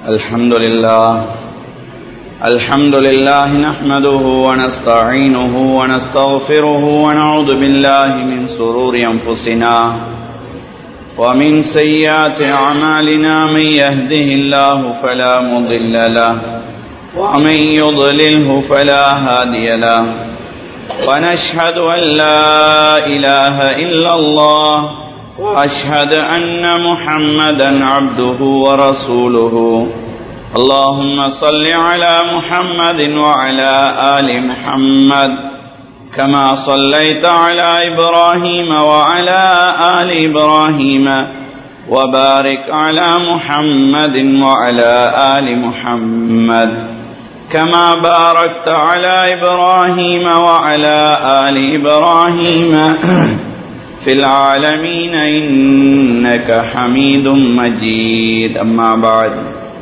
الحمد لله الحمد لله نحمده ونستعينه ونستغفره ونعوذ بالله من سرور أنفسنا ومن سيئات أعمالنا من يهده الله فلا مضل له ومن يضلله فلا هادي له ونشهد أن لا إله إلا الله وأشهد أن محمدا عبده ورسوله اللهم صل على محمد وعلى آل محمد كما صليت على إبراهيم وعلى آل إبراهيم وبارك على محمد وعلى آل محمد كما باركت على إبراهيم وعلى آل إبراهيم في العالمين إنك حميد مجيد أما بعد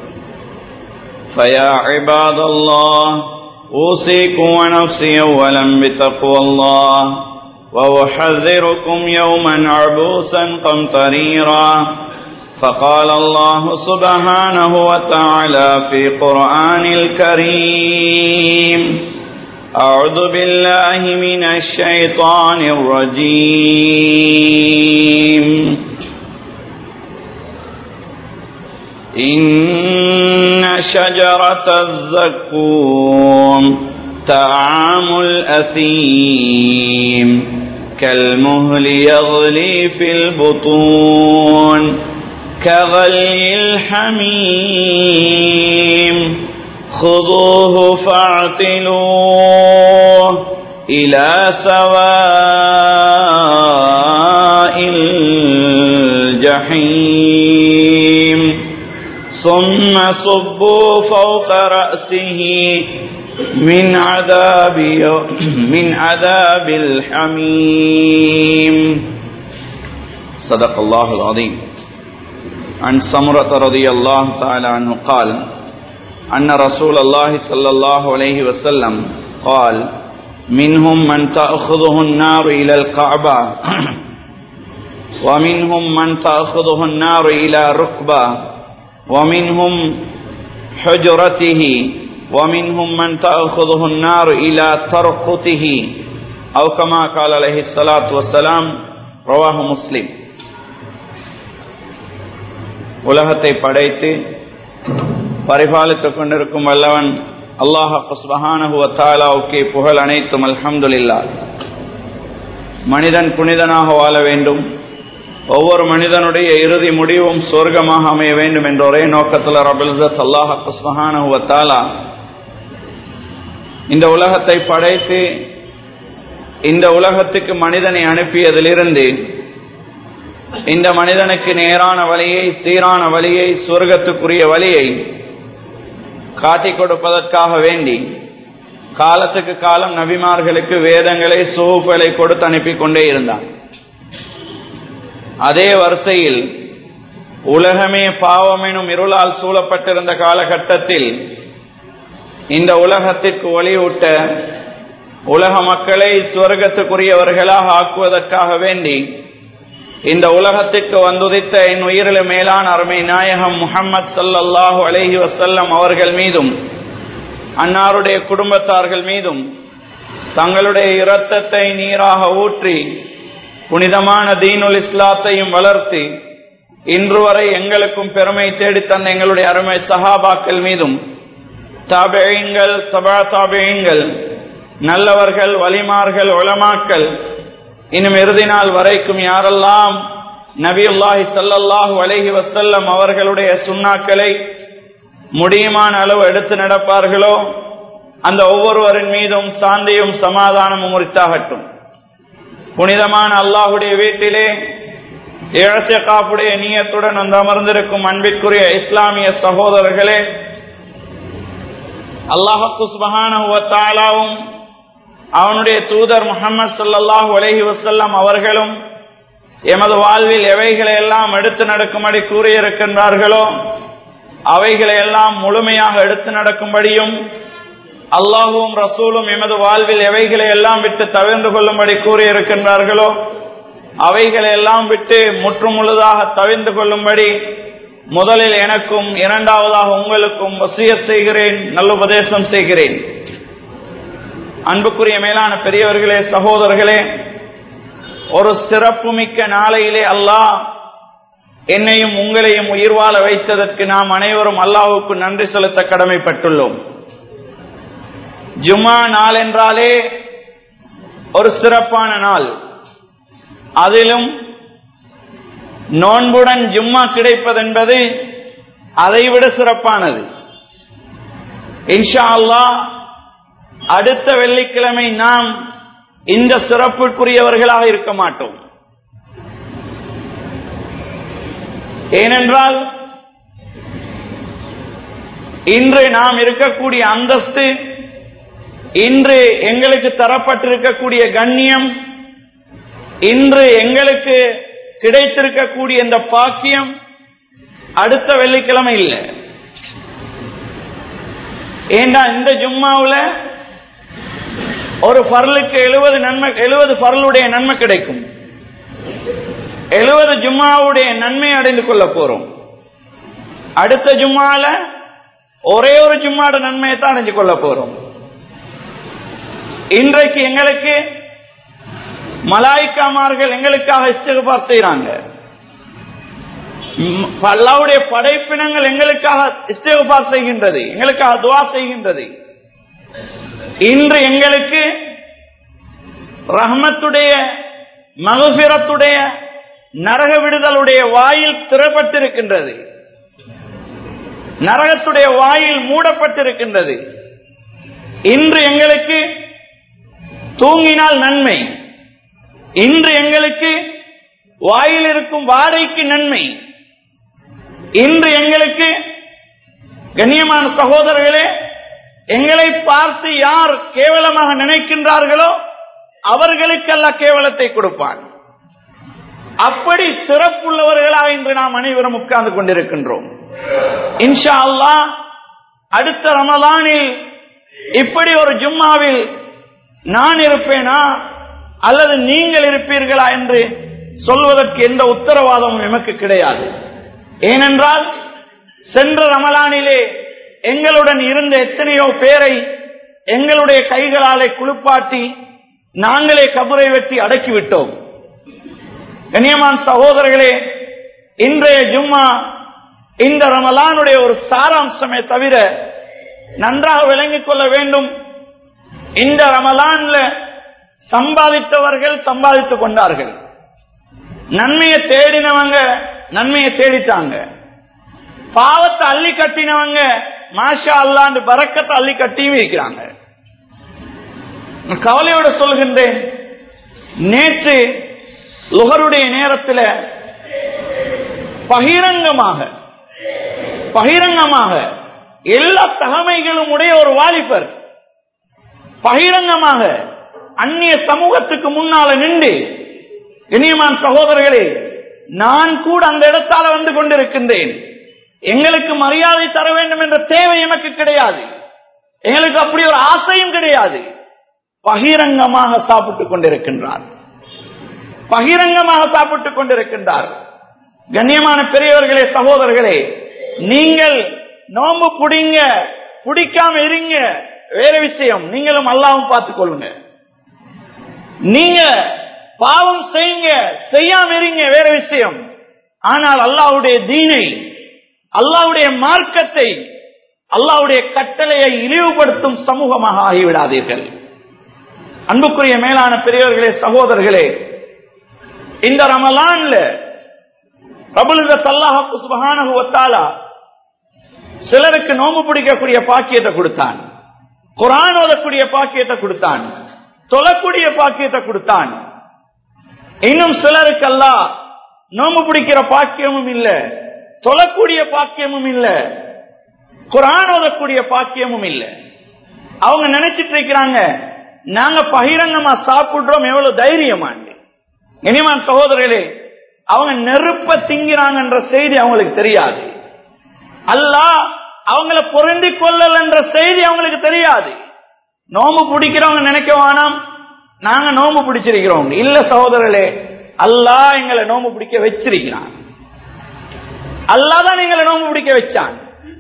فيا عباد الله أوصيكم ونفسي أولا بتقوى الله وأحذركم يوما عبوسا قمطريرا فقال الله سبحانه وتعالى في قرآن الكريم أعوذ بالله من الشيطان الرجيم إن شجرة الزكوم طعام الأثيم كالمهل يغلي في البطون كغلي الحميم خذوه فاعتلوه إلى سواء الجحيم ثم صبوا فوق رأسه من عذاب من عذاب الحميم صدق الله العظيم عن سمرة رضي الله تعالى عنه قال أن رسول الله صلى الله عليه وسلم قال منهم من تأخذه النار إلى الكعبة ومنهم من تأخذه النار إلى ركبة ومنهم حجرته ومنهم من تأخذه النار إلى ترقته أو كما قال عليه الصلاة والسلام رواه مسلم உலகத்தை படைத்து பரிபாலித்துக் கொண்டிருக்கும் வல்லவன் அல்லாஹ் சுபஹானஹுவத்தாலாவுக்கே புகழ் அனைத்தும் அல்ஹம்துலில்லா மனிதன் புனிதனாக வாழ வேண்டும் ஒவ்வொரு மனிதனுடைய இறுதி முடிவும் சொர்க்கமாக அமைய வேண்டும் என்ற ஒரே நோக்கத்தில் ரபுல்சத் அல்லாஹ் சுபஹானஹுவத்தாலா இந்த உலகத்தை படைத்து இந்த உலகத்துக்கு மனிதனை அனுப்பியதிலிருந்து இந்த மனிதனுக்கு நேரான வழியை சீரான வழியை சொர்க்கத்துக்குரிய வழியை காட்டிக் கொடுப்பதற்காக வேண்டி காலத்துக்கு காலம் நபிமார்களுக்கு வேதங்களை சோப்புகளை கொடுத்து அனுப்பி கொண்டே இருந்தான் அதே வரிசையில் உலகமே பாவம் எனும் இருளால் சூழப்பட்டிருந்த காலகட்டத்தில் இந்த உலகத்திற்கு ஒளியூட்ட உலக மக்களை சுவர்க்கத்துக்குரியவர்களாக ஆக்குவதற்காக வேண்டி இந்த உலகத்திற்கு வந்துதித்த என் உயிரில மேலான அருமை நாயகம் முகம்மது சல்லல்லாஹு அலஹி வசல்லம் அவர்கள் மீதும் அன்னாருடைய குடும்பத்தார்கள் மீதும் தங்களுடைய இரத்தத்தை நீராக ஊற்றி புனிதமான தீனுல் இஸ்லாத்தையும் வளர்த்து இன்று வரை எங்களுக்கும் பெருமை தேடித்தந்த எங்களுடைய அருமை சஹாபாக்கள் மீதும் தாபேயங்கள் சபா தாபேயங்கள் நல்லவர்கள் வலிமார்கள் ஒளமாக்கள் இன்னும் இறுதி நாள் வரைக்கும் யாரெல்லாம் நபியுல்லாஹி சல்லல்லாஹு அலஹி வசல்லம் அவர்களுடைய சுண்ணாக்களை முடியுமான அளவு எடுத்து நடப்பார்களோ அந்த ஒவ்வொருவரின் மீதும் சாந்தியும் சமாதானமும் உரித்தாகட்டும் புனிதமான அல்லாஹுடைய வீட்டிலே இழசேகாப்புடைய நீயத்துடன் அந்த அமர்ந்திருக்கும் அன்பிற்குரிய இஸ்லாமிய சகோதரர்களே அல்லாஹு சுபஹானுவத்தாலாவும் அவனுடைய தூதர் முகமது சல்லாஹூ அலஹி வசல்லம் அவர்களும் எமது வாழ்வில் எவைகளை எல்லாம் எடுத்து நடக்கும்படி கூறியிருக்கின்றார்களோ அவைகளை எல்லாம் முழுமையாக எடுத்து நடக்கும்படியும் அல்லாஹும் ரசூலும் எமது வாழ்வில் எவைகளை எல்லாம் விட்டு தவிர்ந்து கொள்ளும்படி கூறியிருக்கின்றார்களோ அவைகளை எல்லாம் விட்டு முற்றுமுழுதாக தவிர்ந்து கொள்ளும்படி முதலில் எனக்கும் இரண்டாவதாக உங்களுக்கும் வசியத் செய்கிறேன் நல்லுபதேசம் செய்கிறேன் அன்புக்குரிய மேலான பெரியவர்களே சகோதரர்களே ஒரு சிறப்புமிக்க நாளையிலே அல்லாஹ் என்னையும் உங்களையும் உயிர் வாழ வைத்ததற்கு நாம் அனைவரும் அல்லாஹுக்கு நன்றி செலுத்த கடமைப்பட்டுள்ளோம் ஜுமா நாள் என்றாலே ஒரு சிறப்பான நாள் அதிலும் நோன்புடன் ஜும்மா கிடைப்பதென்பது அதைவிட சிறப்பானது இன்ஷா அல்லாஹ் அடுத்த வெள்ளிக்கிழமை நாம் இந்த சிறப்புக்குரியவர்களாக இருக்க மாட்டோம் ஏனென்றால் இன்று நாம் இருக்கக்கூடிய அந்தஸ்து இன்று எங்களுக்கு தரப்பட்டிருக்கக்கூடிய கண்ணியம் இன்று எங்களுக்கு கிடைத்திருக்கக்கூடிய இந்த பாக்கியம் அடுத்த வெள்ளிக்கிழமை இல்லை ஏண்டா இந்த ஜும்மாவுல ஒரு பரலுக்கு எழுபது நன்மை எழுபது பரலுடைய நன்மை கிடைக்கும் எழுபது ஜும்மாவுடைய நன்மை அடைந்து கொள்ள போறோம் அடுத்த ஜும்மால ஒரே ஒரு ஜும்மாட நன்மையை தான் அடைஞ்சு கொள்ள போறோம் இன்றைக்கு எங்களுக்கு மலாய்க்காமார்கள் எங்களுக்காக இஸ்திகபார் செய்யறாங்க அல்லாவுடைய படைப்பினங்கள் எங்களுக்காக இஸ்திகபார் செய்கின்றது எங்களுக்காக துவா செய்கின்றது இன்று எங்களுக்கு ரஹமத்துடைய மகபிரத்துடைய நரக விடுதலுடைய வாயில் திறப்பட்டிருக்கின்றது நரகத்துடைய வாயில் மூடப்பட்டிருக்கின்றது இன்று எங்களுக்கு தூங்கினால் நன்மை இன்று எங்களுக்கு வாயில் இருக்கும் வாடைக்கு நன்மை இன்று எங்களுக்கு கண்ணியமான சகோதரர்களே எங்களை பார்த்து யார் கேவலமாக நினைக்கின்றார்களோ அவர்களுக்கல்ல கேவலத்தை கொடுப்பான் அப்படி சிறப்புள்ளவர்களாக இன்று நாம் அனைவரும் உட்கார்ந்து கொண்டிருக்கின்றோம் இன்ஷா அல்லா அடுத்த ரமதானில் இப்படி ஒரு ஜும்மாவில் நான் இருப்பேனா அல்லது நீங்கள் இருப்பீர்களா என்று சொல்வதற்கு எந்த உத்தரவாதமும் எமக்கு கிடையாது ஏனென்றால் சென்ற ரமலானிலே எங்களுடன் இருந்த எத்தனையோ பேரை எங்களுடைய கைகளாலே குளிப்பாட்டி நாங்களே கபரை வெட்டி அடக்கிவிட்டோம் கண்ணியமான் சகோதரர்களே இன்றைய ஜும்மா இந்த ரமலானுடைய ஒரு சாராம்சமே தவிர நன்றாக விளங்கிக் கொள்ள வேண்டும் இந்த ரமலான்ல சம்பாதித்தவர்கள் சம்பாதித்துக் கொண்டார்கள் நன்மையை தேடினவங்க நன்மையை தேடிட்டாங்க பாவத்தை அள்ளி கட்டினவங்க மாஷா அல்லாண்டு பறக்கத்தை அள்ளி கட்டியும் இருக்கிறாங்க கவலையோட சொல்கின்றேன் நேற்று லுகருடைய நேரத்தில் பகிரங்கமாக பகிரங்கமாக எல்லா தகமைகளும் உடைய ஒரு வாலிபர் பகிரங்கமாக அந்நிய சமூகத்துக்கு முன்னால நின்று இனியமான் சகோதரர்களே நான் கூட அந்த இடத்தால வந்து கொண்டிருக்கின்றேன் எங்களுக்கு மரியாதை தர வேண்டும் என்ற தேவை எமக்கு கிடையாது எங்களுக்கு அப்படி ஒரு ஆசையும் கிடையாது பகிரங்கமாக சாப்பிட்டுக் கொண்டிருக்கின்றார் பகிரங்கமாக சாப்பிட்டுக் கொண்டிருக்கின்றார் கண்ணியமான பெரியவர்களே சகோதரர்களே நீங்கள் நோம்பு புடிங்க பிடிக்காம இருங்க வேற விஷயம் நீங்களும் அல்லாவும் பார்த்துக் கொள்ளுங்க நீங்க பாவம் செய்யுங்க செய்யாம இருங்க வேற விஷயம் ஆனால் அல்லாவுடைய தீனை அல்லாவுடைய மார்க்கத்தை அல்லாவுடைய கட்டளையை இழிவுபடுத்தும் சமூகமாக ஆகிவிடாதீர்கள் அன்புக்குரிய மேலான பெரியவர்களே சகோதரர்களே இந்த ரமலான்ல பிரபுலித தல்லாஹு சுபஹானஹு வத்தாலா சிலருக்கு நோம்பு பிடிக்கக்கூடிய பாக்கியத்தை கொடுத்தான் குரான் ஓதக்கூடிய பாக்கியத்தை கொடுத்தான் தொழக்கூடிய பாக்கியத்தை கொடுத்தான் இன்னும் சிலருக்கெல்லாம் நோம்பு பிடிக்கிற பாக்கியமும் இல்ல தொழக்கூடிய பாக்கியமும் இல்ல குரான் ஓதக்கூடிய பாக்கியமும் இல்ல அவங்க நினைச்சிட்டு இருக்கிறாங்க நாங்க பகிரங்கமா சாப்பிடுறோம் எவ்வளவு தைரியமாண்டு இனிமான் சகோதரர்களே அவங்க நெருப்ப திங்கிறாங்கன்ற செய்தி அவங்களுக்கு தெரியாது அல்லாஹ் அவங்கள பொருந்தி கொள்ளல் என்ற செய்தி அவங்களுக்கு தெரியாது நோம்பு பிடிக்கிறவங்க நினைக்க வேணாம் நாங்க நோம்பு பிடிச்சிருக்கிறோம் இல்ல சகோதரர்களே அல்லாஹ் எங்களை நோம்பு பிடிக்க வச்சிருக்கிறான் அல்லாதான் எங்களை நோம்பு பிடிக்க வச்சான்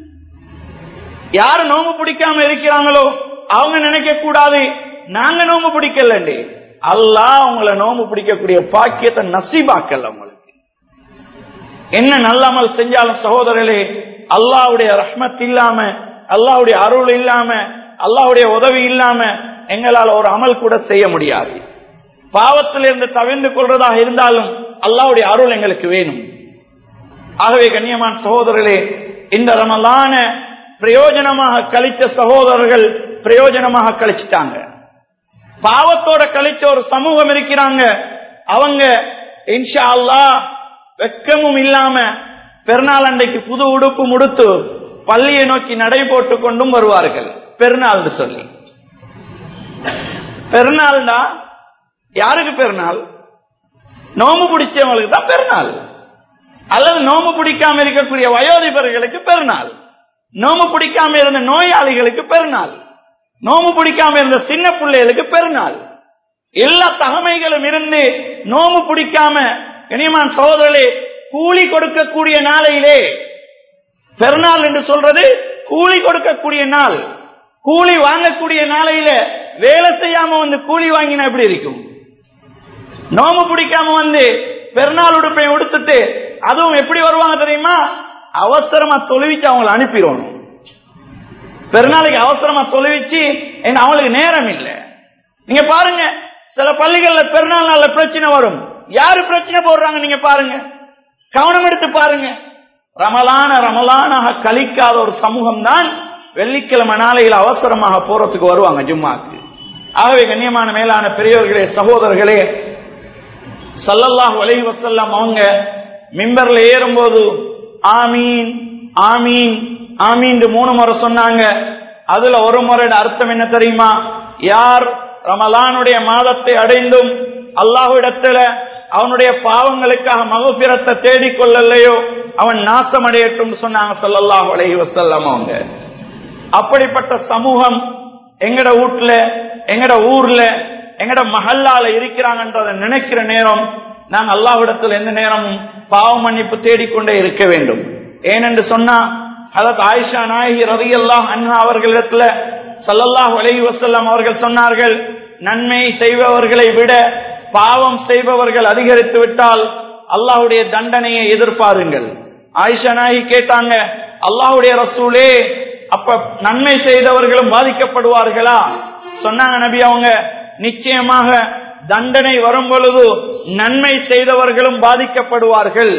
யாரு நோம்பு பிடிக்காம இருக்கிறாங்களோ அவங்க நினைக்க கூடாது நாங்க நோம்பு பிடிக்கலண்டி அல்லாஹ் உங்களை நோம்பு பிடிக்கக்கூடிய பாக்கியத்தை நசீபாக்கல உங்களுக்கு என்ன நல்லமல் செஞ்சாலும் சகோதரர்களே அல்லாவுடைய ரஹ்மத் இல்லாம அல்லாவுடைய அருள் இல்லாம அல்லாவுடைய உதவி இல்லாம எங்களால் ஒரு அமல் கூட செய்ய முடியாது பாவத்திலிருந்து தவிர்ந்து கொள்றதாக இருந்தாலும் அல்லாவுடைய அருள் எங்களுக்கு வேணும் ஆகவே கண்ணியமான சகோதரர்களே இந்த ரமலான பிரயோஜனமாக கழிச்ச சகோதரர்கள் பிரயோஜனமாக கழிச்சிட்டாங்க பாவத்தோட கழிச்ச ஒரு சமூகம் இருக்கிறாங்க அவங்க இன்ஷா அல்லா வெக்கமும் இல்லாம பெருநாள் அன்றைக்கு புது உடுப்பு முடுத்து பள்ளியை நோக்கி நடை போட்டு கொண்டும் வருவார்கள் பெருநாள் சொல்லி பெருநாள்னா யாருக்கு பெருநாள் நோம்பு பிடிச்சவங்களுக்கு தான் பெருநாள் அல்லது நோம்பு பிடிக்காம இருக்கக்கூடிய வயோதிபர்களுக்கு பெருநாள் நோம்பு பிடிக்காம இருந்த நோயாளிகளுக்கு பெருநாள் நோம்பு பிடிக்காம இருந்த சின்ன பிள்ளைகளுக்கு பெருநாள் எல்லா தகமைகளும் இருந்து நோம்பு பிடிக்காம கனிமான் சகோதரர்களே கூலி கொடுக்கக்கூடிய நாளையிலே பெருநாள் என்று சொல்றது கூலி கொடுக்கக்கூடிய நாள் கூலி வாங்கக்கூடிய நாளையில வேலை செய்யாம வந்து கூலி வாங்கினா எப்படி இருக்கும் நோம்பு பிடிக்காம வந்து பெருநாள் உடுப்பை உடுத்துட்டு அதுவும் எப்படி வருவாங்க தெரியுமா அவசரமா தொழுவிச்சு அவங்களை அனுப்பிடுவோம் பெருநாளைக்கு அவசரமா தொழுவிச்சு என்ன அவங்களுக்கு நேரம் இல்லை நீங்க பாருங்க சில பள்ளிகள்ல பெருநாள் நாள்ல பிரச்சனை வரும் யாரு பிரச்சனை போடுறாங்க நீங்க பாருங்க கவனம் எடுத்து பாருங்க ரமலான ரமலானாக கழிக்காத ஒரு சமூகம் தான் வெள்ளிக்கிழமை நாளையில் அவசரமாக போறதுக்கு வருவாங்க ஜும்மாக்கு ஆகவே கண்ணியமான மேலான பெரியவர்களே சகோதரர்களே சல்லல்லாஹ் உலகி வசல்லாம் அவங்க மிம்பர்ல ஏறும்போது ஆமீன் ஆமீன் ஆமீன் மூணு முறை சொன்னாங்க அதுல ஒரு முறையோட அர்த்தம் என்ன தெரியுமா யார் ரமலானுடைய மாதத்தை அடைந்தும் அல்லாஹ்விடத்துல அவனுடைய பாவங்களுக்காக மகபிரத்தை தேடிக்கொள்ளலையோ அவன் நாசம் அடையட்டும் சொன்னாங்க சல்லல்லாஹ் உலகி வசல்லாம் அவங்க அப்படிப்பட்ட சமூகம் எங்கட வீட்டுல எங்கட ஊர்ல எங்கட மஹல்லால இருக்கிறாங்கன்றதை நினைக்கிற நேரம் நாங்கள் அல்லாவிடத்தில் எந்த நேரமும் பாவ மன்னிப்பு தேடிக்கொண்டே இருக்க வேண்டும் ஏனென்று சொன்னா அதற்கு ஆயிஷா நாயகி ரவி அல்லாஹ் அண்ணா அவர்களிடத்துல சல்லல்லாஹ் உலகி வசல்லாம் அவர்கள் சொன்னார்கள் நன்மை செய்பவர்களை விட பாவம் செய்பவர்கள் அதிகரித்து விட்டால் அல்லாஹுடைய தண்டனையை எதிர்பாருங்கள் ஆயிஷா நாயகி கேட்டாங்க அல்லாஹுடைய ரசூலே அப்ப நன்மை செய்தவர்களும் பாதிக்கப்படுவார்களா சொன்னாங்க நபி அவங்க நிச்சயமாக தண்டனை வரும் பொழுது நன்மை செய்தவர்களும் பாதிக்கப்படுவார்கள்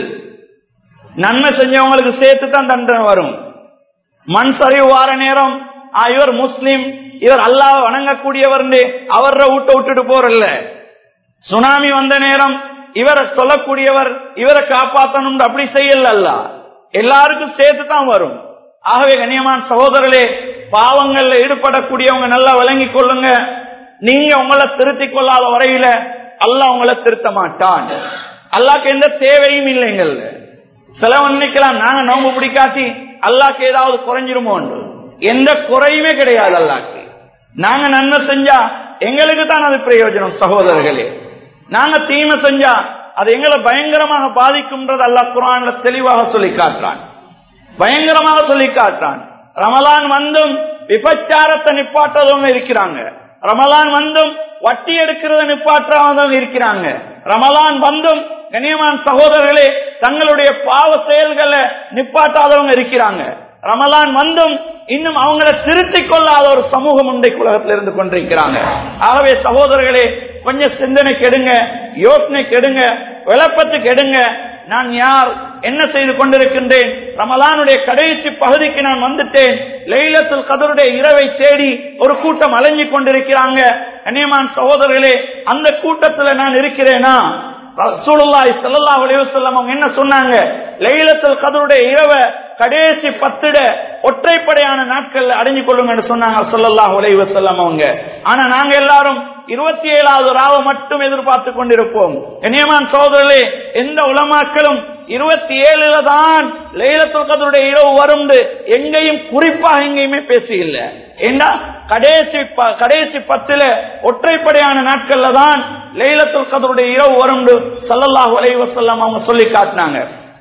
நன்மை செஞ்சவங்களுக்கு சேர்த்து தான் தண்டனை வரும் மண் சரிவு வார நேரம் ஆ, இவர் முஸ்லிம் இவர் அல்லாஹ் வணங்கக்கூடியவர் அவர விட்டு விட்டுட்டு போறல்ல சுனாமி வந்த நேரம் இவரை சொல்லக்கூடியவர் இவரை காப்பாற்றணும் அப்படி செய்யல அல்ல எல்லாருக்கும் சேர்த்து தான் வரும் ஆகவே கண்ணியமான சகோதரர்களே பாவங்கள்ல ஈடுபடக்கூடியவங்க நல்லா விளங்கிக் கொள்ளுங்க நீங்க உங்களை திருத்திக் கொள்ளாத வரையில அல்லாஹ் உங்களை திருத்த மாட்டான் அல்லாஹ்க்கு எந்த தேவையும் இல்லைங்கல்ல சிலவன் நினைக்கலாம் நாங்க நோம்பு பிடிக்காட்டி அல்லாஹ்க்கு ஏதாவது குறைஞ்சிருமோ எந்த குறையுமே கிடையாது அல்லாஹ்க்கு நாங்க நன்மை செஞ்சா எங்களுக்கு தான் அது பிரயோஜனம் சகோதரர்களே நாங்க தீமை செஞ்சா அது எங்களை பயங்கரமாக பாதிக்கும்ன்றது அல்லாஹ் குரான்ல தெளிவாக சொல்லி காட்டுறான் பயங்கரமாக சொல்லி காட்டுறான் ரமலான் வந்தும் விபச்சாரத்தை நிப்பாட்டதும் இருக்கிறாங்க ரமலான் வந்தும் வட்டி எடுக்கிறத நிப்பாட்டாதவங்க இருக்கிறாங்க ரமலான் வந்தும் கண்ணியமான சகோதரர்களே தங்களுடைய பாவ செயல்களை நிப்பாட்டாதவங்க இருக்கிறாங்க ரமலான் வந்தும் இன்னும் அவங்களை திருத்திக் கொள்ளாத ஒரு சமூகம் இன்றைக்கு உலகத்தில் இருந்து கொண்டிருக்கிறாங்க ஆகவே சகோதரர்களே கொஞ்சம் சிந்தனை கெடுங்க யோசனை கெடுங்க விளப்பத்துக்கு எடுங்க நான் யார் என்ன செய்து கொண்டிருக்கின்றேன் ரமலானுடைய கடைசி பகுதிக்கு நான் வந்துட்டேன் லைலத்துல் கதருடைய இரவை தேடி ஒரு கூட்டம் அலைஞ்சு கொண்டிருக்கிறாங்க கண்ணியமான் சகோதரர்களே அந்த கூட்டத்துல நான் இருக்கிறேனா ரசூலுல்லாஹி ஸல்லல்லாஹு அலைஹி வஸல்லம் அவங்க என்ன சொன்னாங்க லைலத்துல் கதருடைய இரவை கடைசி பத்திட ஒற்றைப்படையான நாட்கள் அடைஞ்சு கொள்ளும் என்று சொன்னாங்க ஸல்லல்லாஹு அலைஹி வஸல்லம் அவங்க ஆனா நாங்க எல்லாரும் இருபத்தி ஏழாவது ராவை மட்டும் எதிர்பார்த்து கொண்டிருப்போம் கண்ணியமான் சகோதரர்களே எந்த உலமாக்களும் இருபத்தி ஏழுல தான் லைலத்துல் கதருடைய இரவு வரும் எங்கேயும் குறிப்பாக எங்கேயுமே பேசி இல்ல ஏண்டா கடைசி ப- கடைசி பத்துல ஒற்றைப்படையான நாட்கள்ல தான் லைலத்துல் கதருடைய இரவு வரும் சல்லல்லாஹு அலைஹி வஸல்லம் அவங்க சொல்லி காட்டினாங்க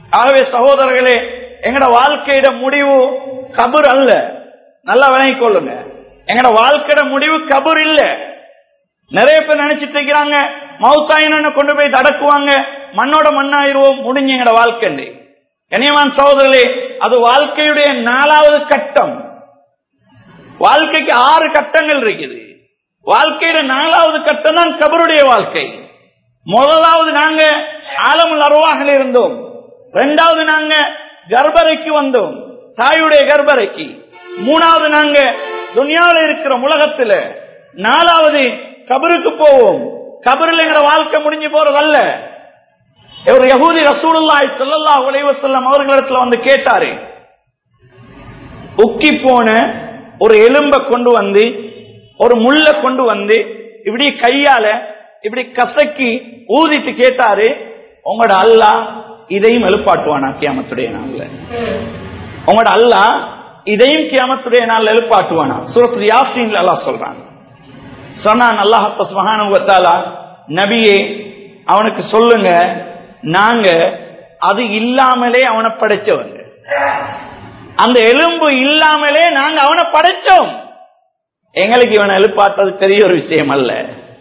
ஆகவே சகோதரர்களே எங்கட வாழ்க்கையிட முடிவு கபர் அல்ல நல்லா விளங்கிக் கொள்ளுங்க எங்கட வாழ்க்கையிட முடிவு கபர் இல்ல நிறைய பேர் நினைச்சிட்டு இருக்கிறாங்க மவுத்தாயின கொண்டு போய் தடக்குவாங்க மண்ணோட மண்ணாயிருவோம் முடிஞ்சு எங்கட வாழ்க்கை கனியமான் சகோதரர்களே அது வாழ்க்கையுடைய நாலாவது கட்டம் வாழ்க்கைக்கு ஆறு கட்டங்கள் இருக்குது வாழ்க்கையில நாலாவது கட்டம் தான் கபருடைய வாழ்க்கை முதலாவது நாங்க ஆலமுல் அருவாகல இருந்தோம் ரெண்டாவது நாங்க கர்ப்பரைக்கு வந்தோம் தாயுடைய கர்ப்பரைக்கு மூணாவது நாங்க துனியாவில் இருக்கிற உலகத்துல நாலாவது கபருக்கு போவோம் கபரில் எங்கிற வாழ்க்கை முடிஞ்சு போறதல்ல ஒரு யகூதி ரசூலுல்லாஹி ஸல்லல்லாஹு அலைஹி வஸல்லம் அவர்களிடத்துல வந்து கேட்டாரு உக்கி போன ஒரு எலும்ப கொண்டு வந்து ஒரு முள்ள கொண்டு வந்து இப்படி கையால இப்படி கசக்கி ஊதிட்டு கேட்டாரு உங்களோட அல்லா இதையும் எழுப்பாட்டுவானா கியாமத்துடைய நாள்ல உங்களோட அல்லா இதையும் கியாமத்துடைய நாள் எழுப்பாட்டுவானா சூரத்து யாசின்ல அல்லாஹ் சொல்றான் சொன்னான் அல்லாஹ் சுபஹானுவத்தாலா நபியே அவனுக்கு சொல்லுங்க நாங்க அது இல்லாமலே அவனை படைச்சவங்க அந்த எலும்பு இல்லாமலே நாங்க அவனை படைச்சோம் எங்களுக்கு இவனை எழுப்பாட்டது பெரிய ஒரு விஷயம் அல்ல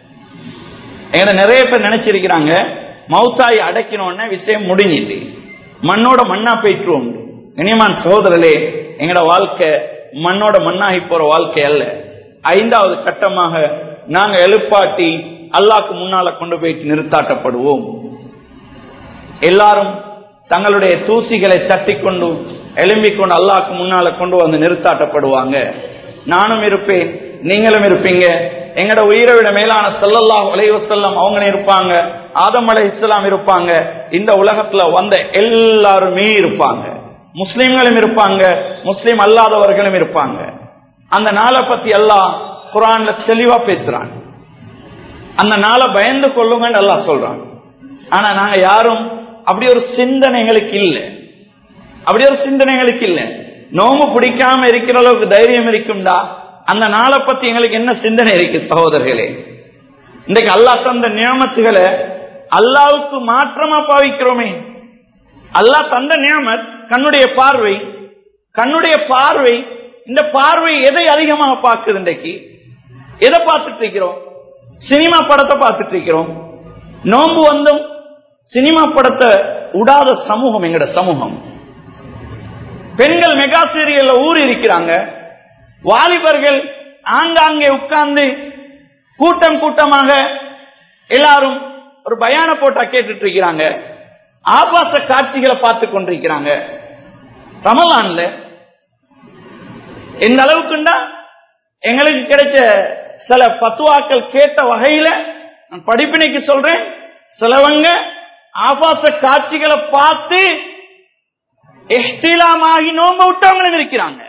எங்களை நிறைய பேர் நினைச்சிருக்கிறாங்க மௌத்தாய் அடக்கினோடனே விஷயம் முடிஞ்சிது மண்ணோட மண்ணா போயிட்டுருவோம் இனிமான் சோதரலே எங்கட வாழ்க்கை மண்ணோட மண்ணாகி போற வாழ்க்கை அல்ல ஐந்தாவது கட்டமாக நாங்க எழுப்பாட்டி அல்லாக்கு முன்னால கொண்டு போயிட்டு நிறுத்தாட்டப்படுவோம் எல்லாரும் தங்களுடைய தூசிகளை தட்டிக்கொண்டு எழும்பிக் கொண்டு அல்லாக்கு முன்னால கொண்டு வந்து நிறுத்தாட்டப்படுவாங்க நானும் இருப்பேன் நீங்களும் இருப்பீங்க எங்கட உயிரை விட மேலான செல்லல்லா செல்லம் அவங்க இருப்பாங்க ஆதம் அலை இஸ்லாம் இருப்பாங்க இந்த உலகத்துல வந்த எல்லாருமே இருப்பாங்க முஸ்லிம்களும் இருப்பாங்க முஸ்லிம் அல்லாதவர்களும் இருப்பாங்க அந்த நாளை பத்தி எல்லாம் குரான்ல தெளிவா பேசுறாங்க அந்த நாளை பயந்து கொள்ளுங்கன்னு எல்லாம் சொல்றாங்க ஆனா நாங்க யாரும் அப்படி ஒரு சிந்தனை எங்களுக்கு இல்லை அப்படி ஒரு சிந்தனை எங்களுக்கு இல்லை நோம்பு பிடிக்காம இருக்கிற அளவுக்கு தைரியம் இருக்கும்டா அந்த நாளை பத்தி எங்களுக்கு என்ன சிந்தனை இருக்கு சகோதரர்களே இன்றைக்கு அல்லா தந்த நியமத்துகளை அல்லாவுக்கு மாற்றமா பாவிக்கிறோமே அல்லா தந்த நியமத் கண்ணுடைய பார்வை கண்ணுடைய பார்வை இந்த பார்வை எதை அதிகமாக பார்க்குது இன்றைக்கு எதை பார்த்துட்டு இருக்கிறோம் சினிமா படத்தை பார்த்துட்டு இருக்கிறோம் நோம்பு வந்தும் சினிமா படத்தை உடாத சமூகம் எங்கட சமூகம் பெண்கள் மெகா சீரியல்ல ஊறி இருக்கிறாங்க வாலிபர்கள் ஆங்காங்கே உட்கார்ந்து கூட்டம் கூட்டமாக எல்லாரும் ஒரு பயான போட்டா கேட்டுட்டு இருக்கிறாங்க ஆபாச காட்சிகளை பார்த்து கொண்டிருக்கிறாங்க ரமலான்ல எந்த அளவுக்குண்டா எங்களுக்கு கிடைச்ச சில பத்துவாக்கள் கேட்ட வகையில நான் படிப்பினைக்கு சொல்றேன் சிலவங்க ஆபாச காட்சிகளை பார்த்து எஸ்டிலாமாகி நோம்ப விட்டவங்களும் இருக்கிறாங்க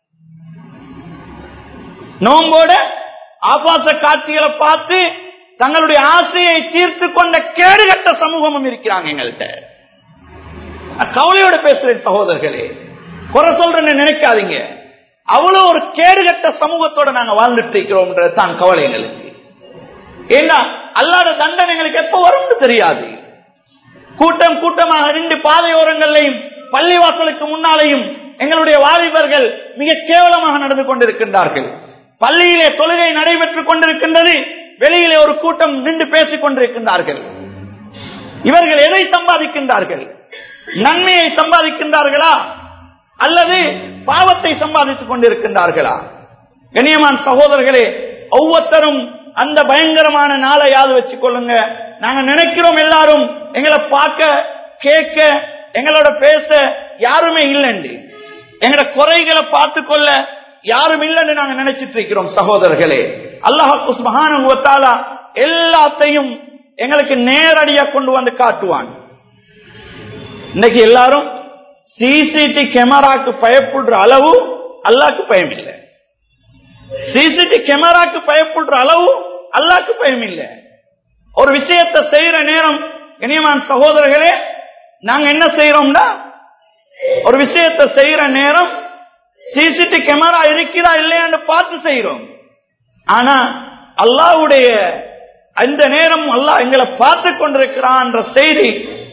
நோம்போட ஆபாச காட்சிகளை பார்த்து தங்களுடைய ஆசையை தீர்த்து கொண்ட கேடுகட்ட சமூகமும் இருக்கிறாங்க எங்கள்கிட்ட கவலையோட பேசுறேன் சகோதரர்களே குறை சொல்றேன்னு நினைக்காதீங்க அவ்வளவு ஒரு கேடுகட்ட சமூகத்தோட நாங்க வாழ்ந்துட்டு இருக்கிறோம்ன்றது தான் கவலை எங்களுக்கு ஏன்னா அல்லாத தண்டனை எங்களுக்கு எப்ப வரும்னு தெரியாது கூட்டம் கூட்டமாக நின்று பாதையோரங்களையும் பள்ளிவாசலுக்கு முன்னாலேயும் எங்களுடைய வாலிபர்கள் மிக கேவலமாக நடந்து கொண்டிருக்கின்றார்கள் பள்ளியிலே தொழுகை நடைபெற்றுக் கொண்டிருக்கின்றது வெளியிலே ஒரு கூட்டம் நின்று பேசிக் கொண்டிருக்கின்றார்கள் இவர்கள் எதை சம்பாதிக்கின்றார்கள் நன்மையை சம்பாதிக்கின்றார்களா அல்லது பாவத்தை சம்பாதித்துக் கொண்டிருக்கின்றார்களா கண்ணியமான் சகோதரர்களே ஒவ்வொருத்தரும் அந்த பயங்கரமான நாளை யாது வச்சுக் கொள்ளுங்க நாங்க நினைக்கிறோம் எல்லாரும் எங்களை பார்க்க கேட்க எங்களோட பேச யாருமே இல்லைண்டு எங்களோட குறைகளை பார்த்து கொள்ள யாரும் இல்லைன்னு நாங்க நினைச்சிட்டு இருக்கிறோம் சகோதரர்களே அல்லாஹு மகானுவத்தாலா எல்லாத்தையும் எங்களுக்கு நேரடியா கொண்டு வந்து காட்டுவான் இன்னைக்கு எல்லாரும் சிசிடி கேமராக்கு பயப்படுற அளவு அல்லாக்கு பயம் இல்லை சிசிடி கேமராக்கு பயப்படுற அளவு அல்லாக்கு பயம் இல்லை ஒரு விஷயத்தை செய்யற நேரம் இனியமான் சகோதரர்களே நாங்க என்ன செய்யறோம்னா ஒரு விஷயத்தை செய்யற நேரம் சிசிடி கேமரா இருக்கிறா இல்லையான்னு பார்த்து செய்யறோம் ஆனா அல்லாவுடைய அந்த நேரம் அல்லாஹ் எங்களை பார்த்து கொண்டிருக்கிறான் செய்தி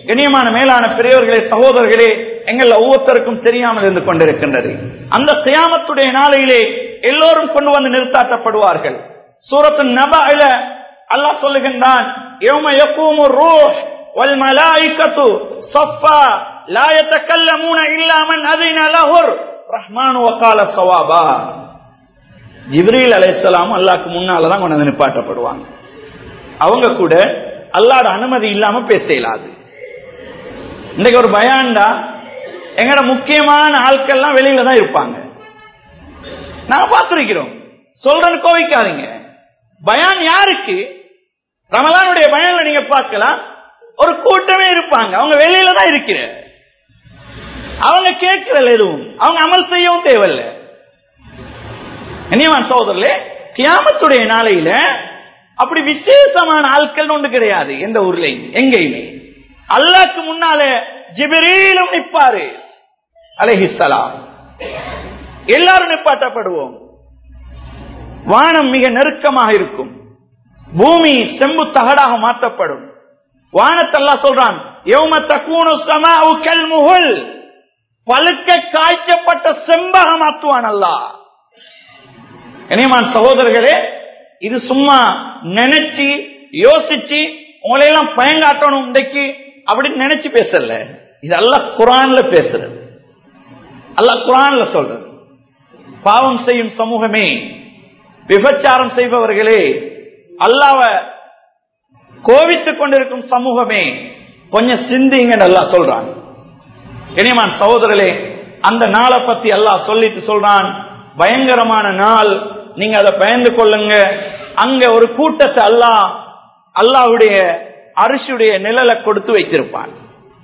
கண்ணியமான மேலான பெரியவர்களே சகோதரர்களே எங்கள் ஒவ்வொருத்தருக்கும் தெரியாமல் இருந்து கொண்டிருக்கின்றது அந்த கியாமத்துடைய நாளையிலே எல்லோரும் கொண்டு வந்து நிறுத்தாட்டப்படுவார்கள் சூரத்து நபாயில அல்லாஹ் சொல்லுகின்றான் யௌம யகூமு ரூஹ் வல் மலாயிகத்து ஸஃபா லா யதகல்லமூன இல்லா மன் அஸின லஹுர் ரஹ்மான் வகால ஸவாபா ஜிப்ரீல் அலைஹிஸ்ஸலாம் அல்லாஹ்க்கு முன்னால தான் கொண்டு வந்து நிப்பாட்டப்படுவாங்க அவங்க கூட அல்லாஹ்ட அனுமதி இல்லாம பேச இயலாது இன்னைக்கு ஒரு பயான்டா எங்கட முக்கியமான ஆட்கள்லாம் வெளியில தான் இருப்பாங்க நாங்க பார்த்திருக்கிறோம் சொல்றேன்னு கோவிக்காதீங்க பயான் யாருக்கு ரமலானுடைய பயான்ல நீங்க பார்க்கலாம் ஒரு கூட்டமே இருப்பாங்க அவங்க வெளியில தான் இருக்கிற அவங்க கேட்கறல எதுவும் அவங்க அமல் செய்யவும் தேவையில்லை இனியவான் சோதரிலே கியாமத்துடைய நாளையில அப்படி விசேஷமான ஆட்கள் ஒன்று கிடையாது எந்த ஊர்லயும் எங்கேயுமே அல்லாக்கு முன்னால ஜிபிரீலும் நிற்பாரு அலைஹிஸ்ஸலாம் எல்லாரும் நிப்பாட்டப்படுவோம் வானம் மிக நெருக்கமாக இருக்கும் பூமி செம்பு தகடாக மாற்றப்படும் வானத்தல்லா சொல்றான் யௌம தக்கூனு ஸமாஉ கல்முஹுல் பழுக்க காய்ச்சப்பட்ட செம்பாக மாற்றுவான் அல்லாஹ் இனியமான் சகோதரர்களே இது சும்மா நினைச்சு யோசிச்சு உங்களை எல்லாம் பயங்காட்டணும் இன்றைக்கு அப்படின்னு நினைச்சு பேசல இது அல்லாஹ் குரான்ல பேசுறது அல்லாஹ் குரான்ல சொல்றது பாவம் செய்யும் சமூகமே விபச்சாரம் செய்பவர்களே அல்லாவ கோவித்துக் கொண்டிருக்கும் சமூகமே கொஞ்சம் சிந்திங்க நல்லா சொல்றான் இனிமான் சகோதரர்களே அந்த நாளை பத்தி அல்லாஹ் சொல்லிட்டு சொல்றான் பயங்கரமான நாள் நீங்க அதை பயந்து கொள்ளுங்க அங்க ஒரு கூட்டத்தை அல்லாஹ் அல்லாஹ்வுடைய அரிசியுடைய நிழலை கொடுத்து வைத்திருப்பான்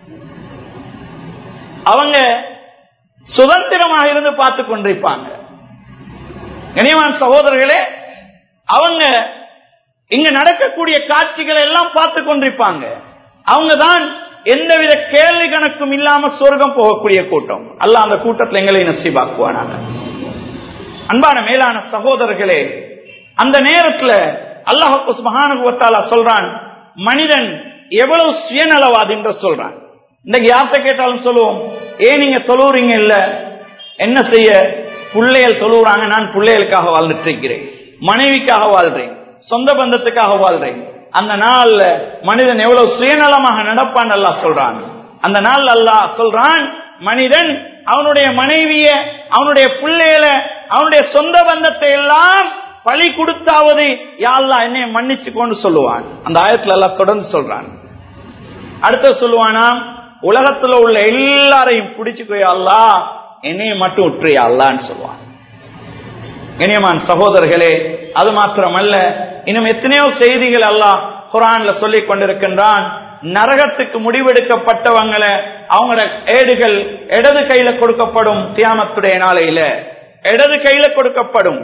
அவங்க சுதந்திரமாக இருந்து பார்த்து கொண்டிருப்பாங்க கனியவான் சகோதரர்களே அவங்க இங்க நடக்கக்கூடிய காட்சிகளை எல்லாம் பார்த்து கொண்டிருப்பாங்க அவங்க தான் எந்தவித கேள்வி கணக்கும் இல்லாம சொர்க்கம் போகக்கூடிய கூட்டம் அல்ல அந்த கூட்டத்தில் எங்களை நசிபாக்குவானாங்க அன்பான மேலான சகோதரர்களே அந்த நேரத்துல அல்லாஹு சுபஹானுவத்தாலா சொல்றான் மனிதன் எவ்வளவு சுயநலவாதி என்று சொல்றான் இன்னைக்கு யார்கிட்ட கேட்டாலும் சொல்லுவோம் ஏன் நீங்க தொழுவுறீங்க இல்ல என்ன செய்ய பிள்ளைகள் தொழுவுறாங்க நான் பிள்ளைகளுக்காக வாழ்ந்துட்டு இருக்கிறேன் மனைவிக்காக வாழ்றேன் சொந்த பந்தத்துக்காக வாழ்றேன் அந்த நாள்ல மனிதன் எவ்வளவு சுயநலமாக நடப்பான் அல்லாஹ் சொல்றான் அந்த நாள் அல்லாஹ் சொல்றான் மனிதன் அவனுடைய மனைவிய அவனுடைய பிள்ளைகளை அவனுடைய சொந்த பந்தத்தை எல்லாம் பழி கொடுத்தாவது யாழ்லா என்னை மன்னிச்சு கொண்டு சொல்லுவான் அந்த ஆயத்துல எல்லாம் தொடர்ந்து சொல்றான் அடுத்து சொல்லுவானாம் உலகத்துல உள்ள எல்லாரையும் பிடிச்சுக்கோயா அல்லா என்னைய மட்டும் விட்டுறியா அல்லான்னு சொல்லுவான் இனியமான் சகோதரர்களே அது மாத்திரமல்ல இன்னும் எத்தனையோ செய்திகள் அல்லாஹ் குரான்ல சொல்லிக் கொண்டிருக்கின்றான் நரகத்துக்கு முடிவெடுக்கப்பட்டவங்களை அவங்களோட ஏடுகள் இடது கையில கொடுக்கப்படும் தியாமத்துடைய நாளையில இடது கையில கொடுக்கப்படும்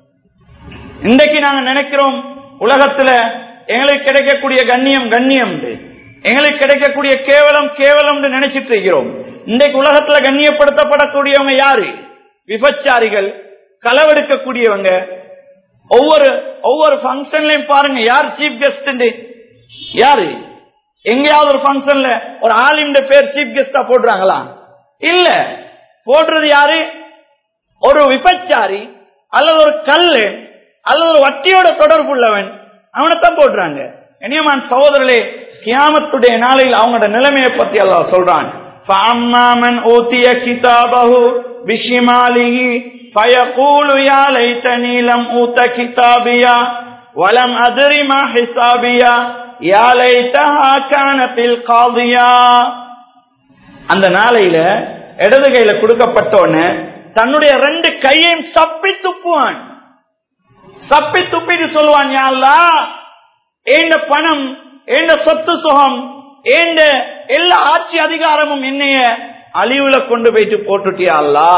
இன்றைக்கு நாங்க நினைக்கிறோம் உலகத்துல எங்களுக்கு கிடைக்கக்கூடிய கண்ணியம் கண்ணியம் எங்களுக்கு கிடைக்கக்கூடிய கேவலம் கேவலம் நினைச்சிட்டு இருக்கிறோம் இன்றைக்கு உலகத்துல கண்ணியப்படுத்தப்படக்கூடியவங்க யாரு விபச்சாரிகள் களவெடுக்கக்கூடியவங்க ஒவ்வொரு ஒவ்வொரு பங்கன்லயும் பாருங்க யார் சீஃப் கெஸ்ட் யாரு எங்கேயாவது ஒரு பங்கன்ல ஒரு ஆலிம்ட பேர் சீஃப் கெஸ்டா போடுறாங்களா இல்ல போடுறது யாரு ஒரு விபச்சாரி அல்லது ஒரு கல்லு அல்லது ஒரு வட்டியோட தொடர்பு உள்ளவன் அவனைத்தான் போடுறாங்க இனியமான் சகோதரர்களே கியாமத்துடைய நாளையில் அவங்களோட நிலைமையை பத்தி அல்லாஹ் சொல்றான் فَأَمَّا مَنْ أُوتِيَ كِتَابَهُ بِشِمَالِهِ فَيَقُولُ يَا لَيْتَنِي لَمْ أُوتَ كِتَابِيَا وَلَمْ أَدْرِ مَا حِسَابِيَا يَا لَيْتَهَا كَانَتِ الْقَاضِيَةَ அந்த நாளையில இடது கையில கொடுக்கப்பட்டோன்னு தன்னுடைய ரெண்டு கையையும் சப்பி துப்புவான் சப்பி துப்பிட்டு சொல்லுவான் யாழ்லா ஏண்ட பணம் ஏண்ட சொத்து சுகம் ஏண்ட எல்லா ஆட்சி அதிகாரமும் என்னைய அழிவுல கொண்டு போயிட்டு போட்டுட்டியா அல்லா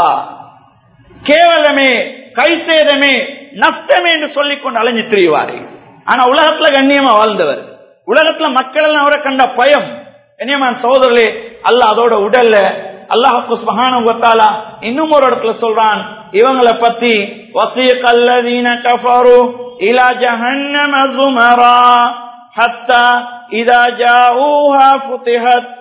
கேவலமே கைசேதமே நஷ்டமே என்று சொல்லிக் கொண்டு அலைஞ்சு திரிவாரு ஆனா உலகத்துல கண்ணியமா வாழ்ந்தவர் உலகத்துல மக்கள் எல்லாம் அவரை கண்ட பயம் கண்ணியமான சோதரர்களே அல்ல அதோட உடல்ல அல்லாஹு சுபஹான இன்னும் ஒரு இடத்துல சொல்றான் இவங்களை பத்தி وَسِيقَ الَّذِينَ كَفَرُوا إِلَى جَهَنَّمَ زُمَرًا حَتَّى إِذَا جَاءُوهَا فُتِحَتْ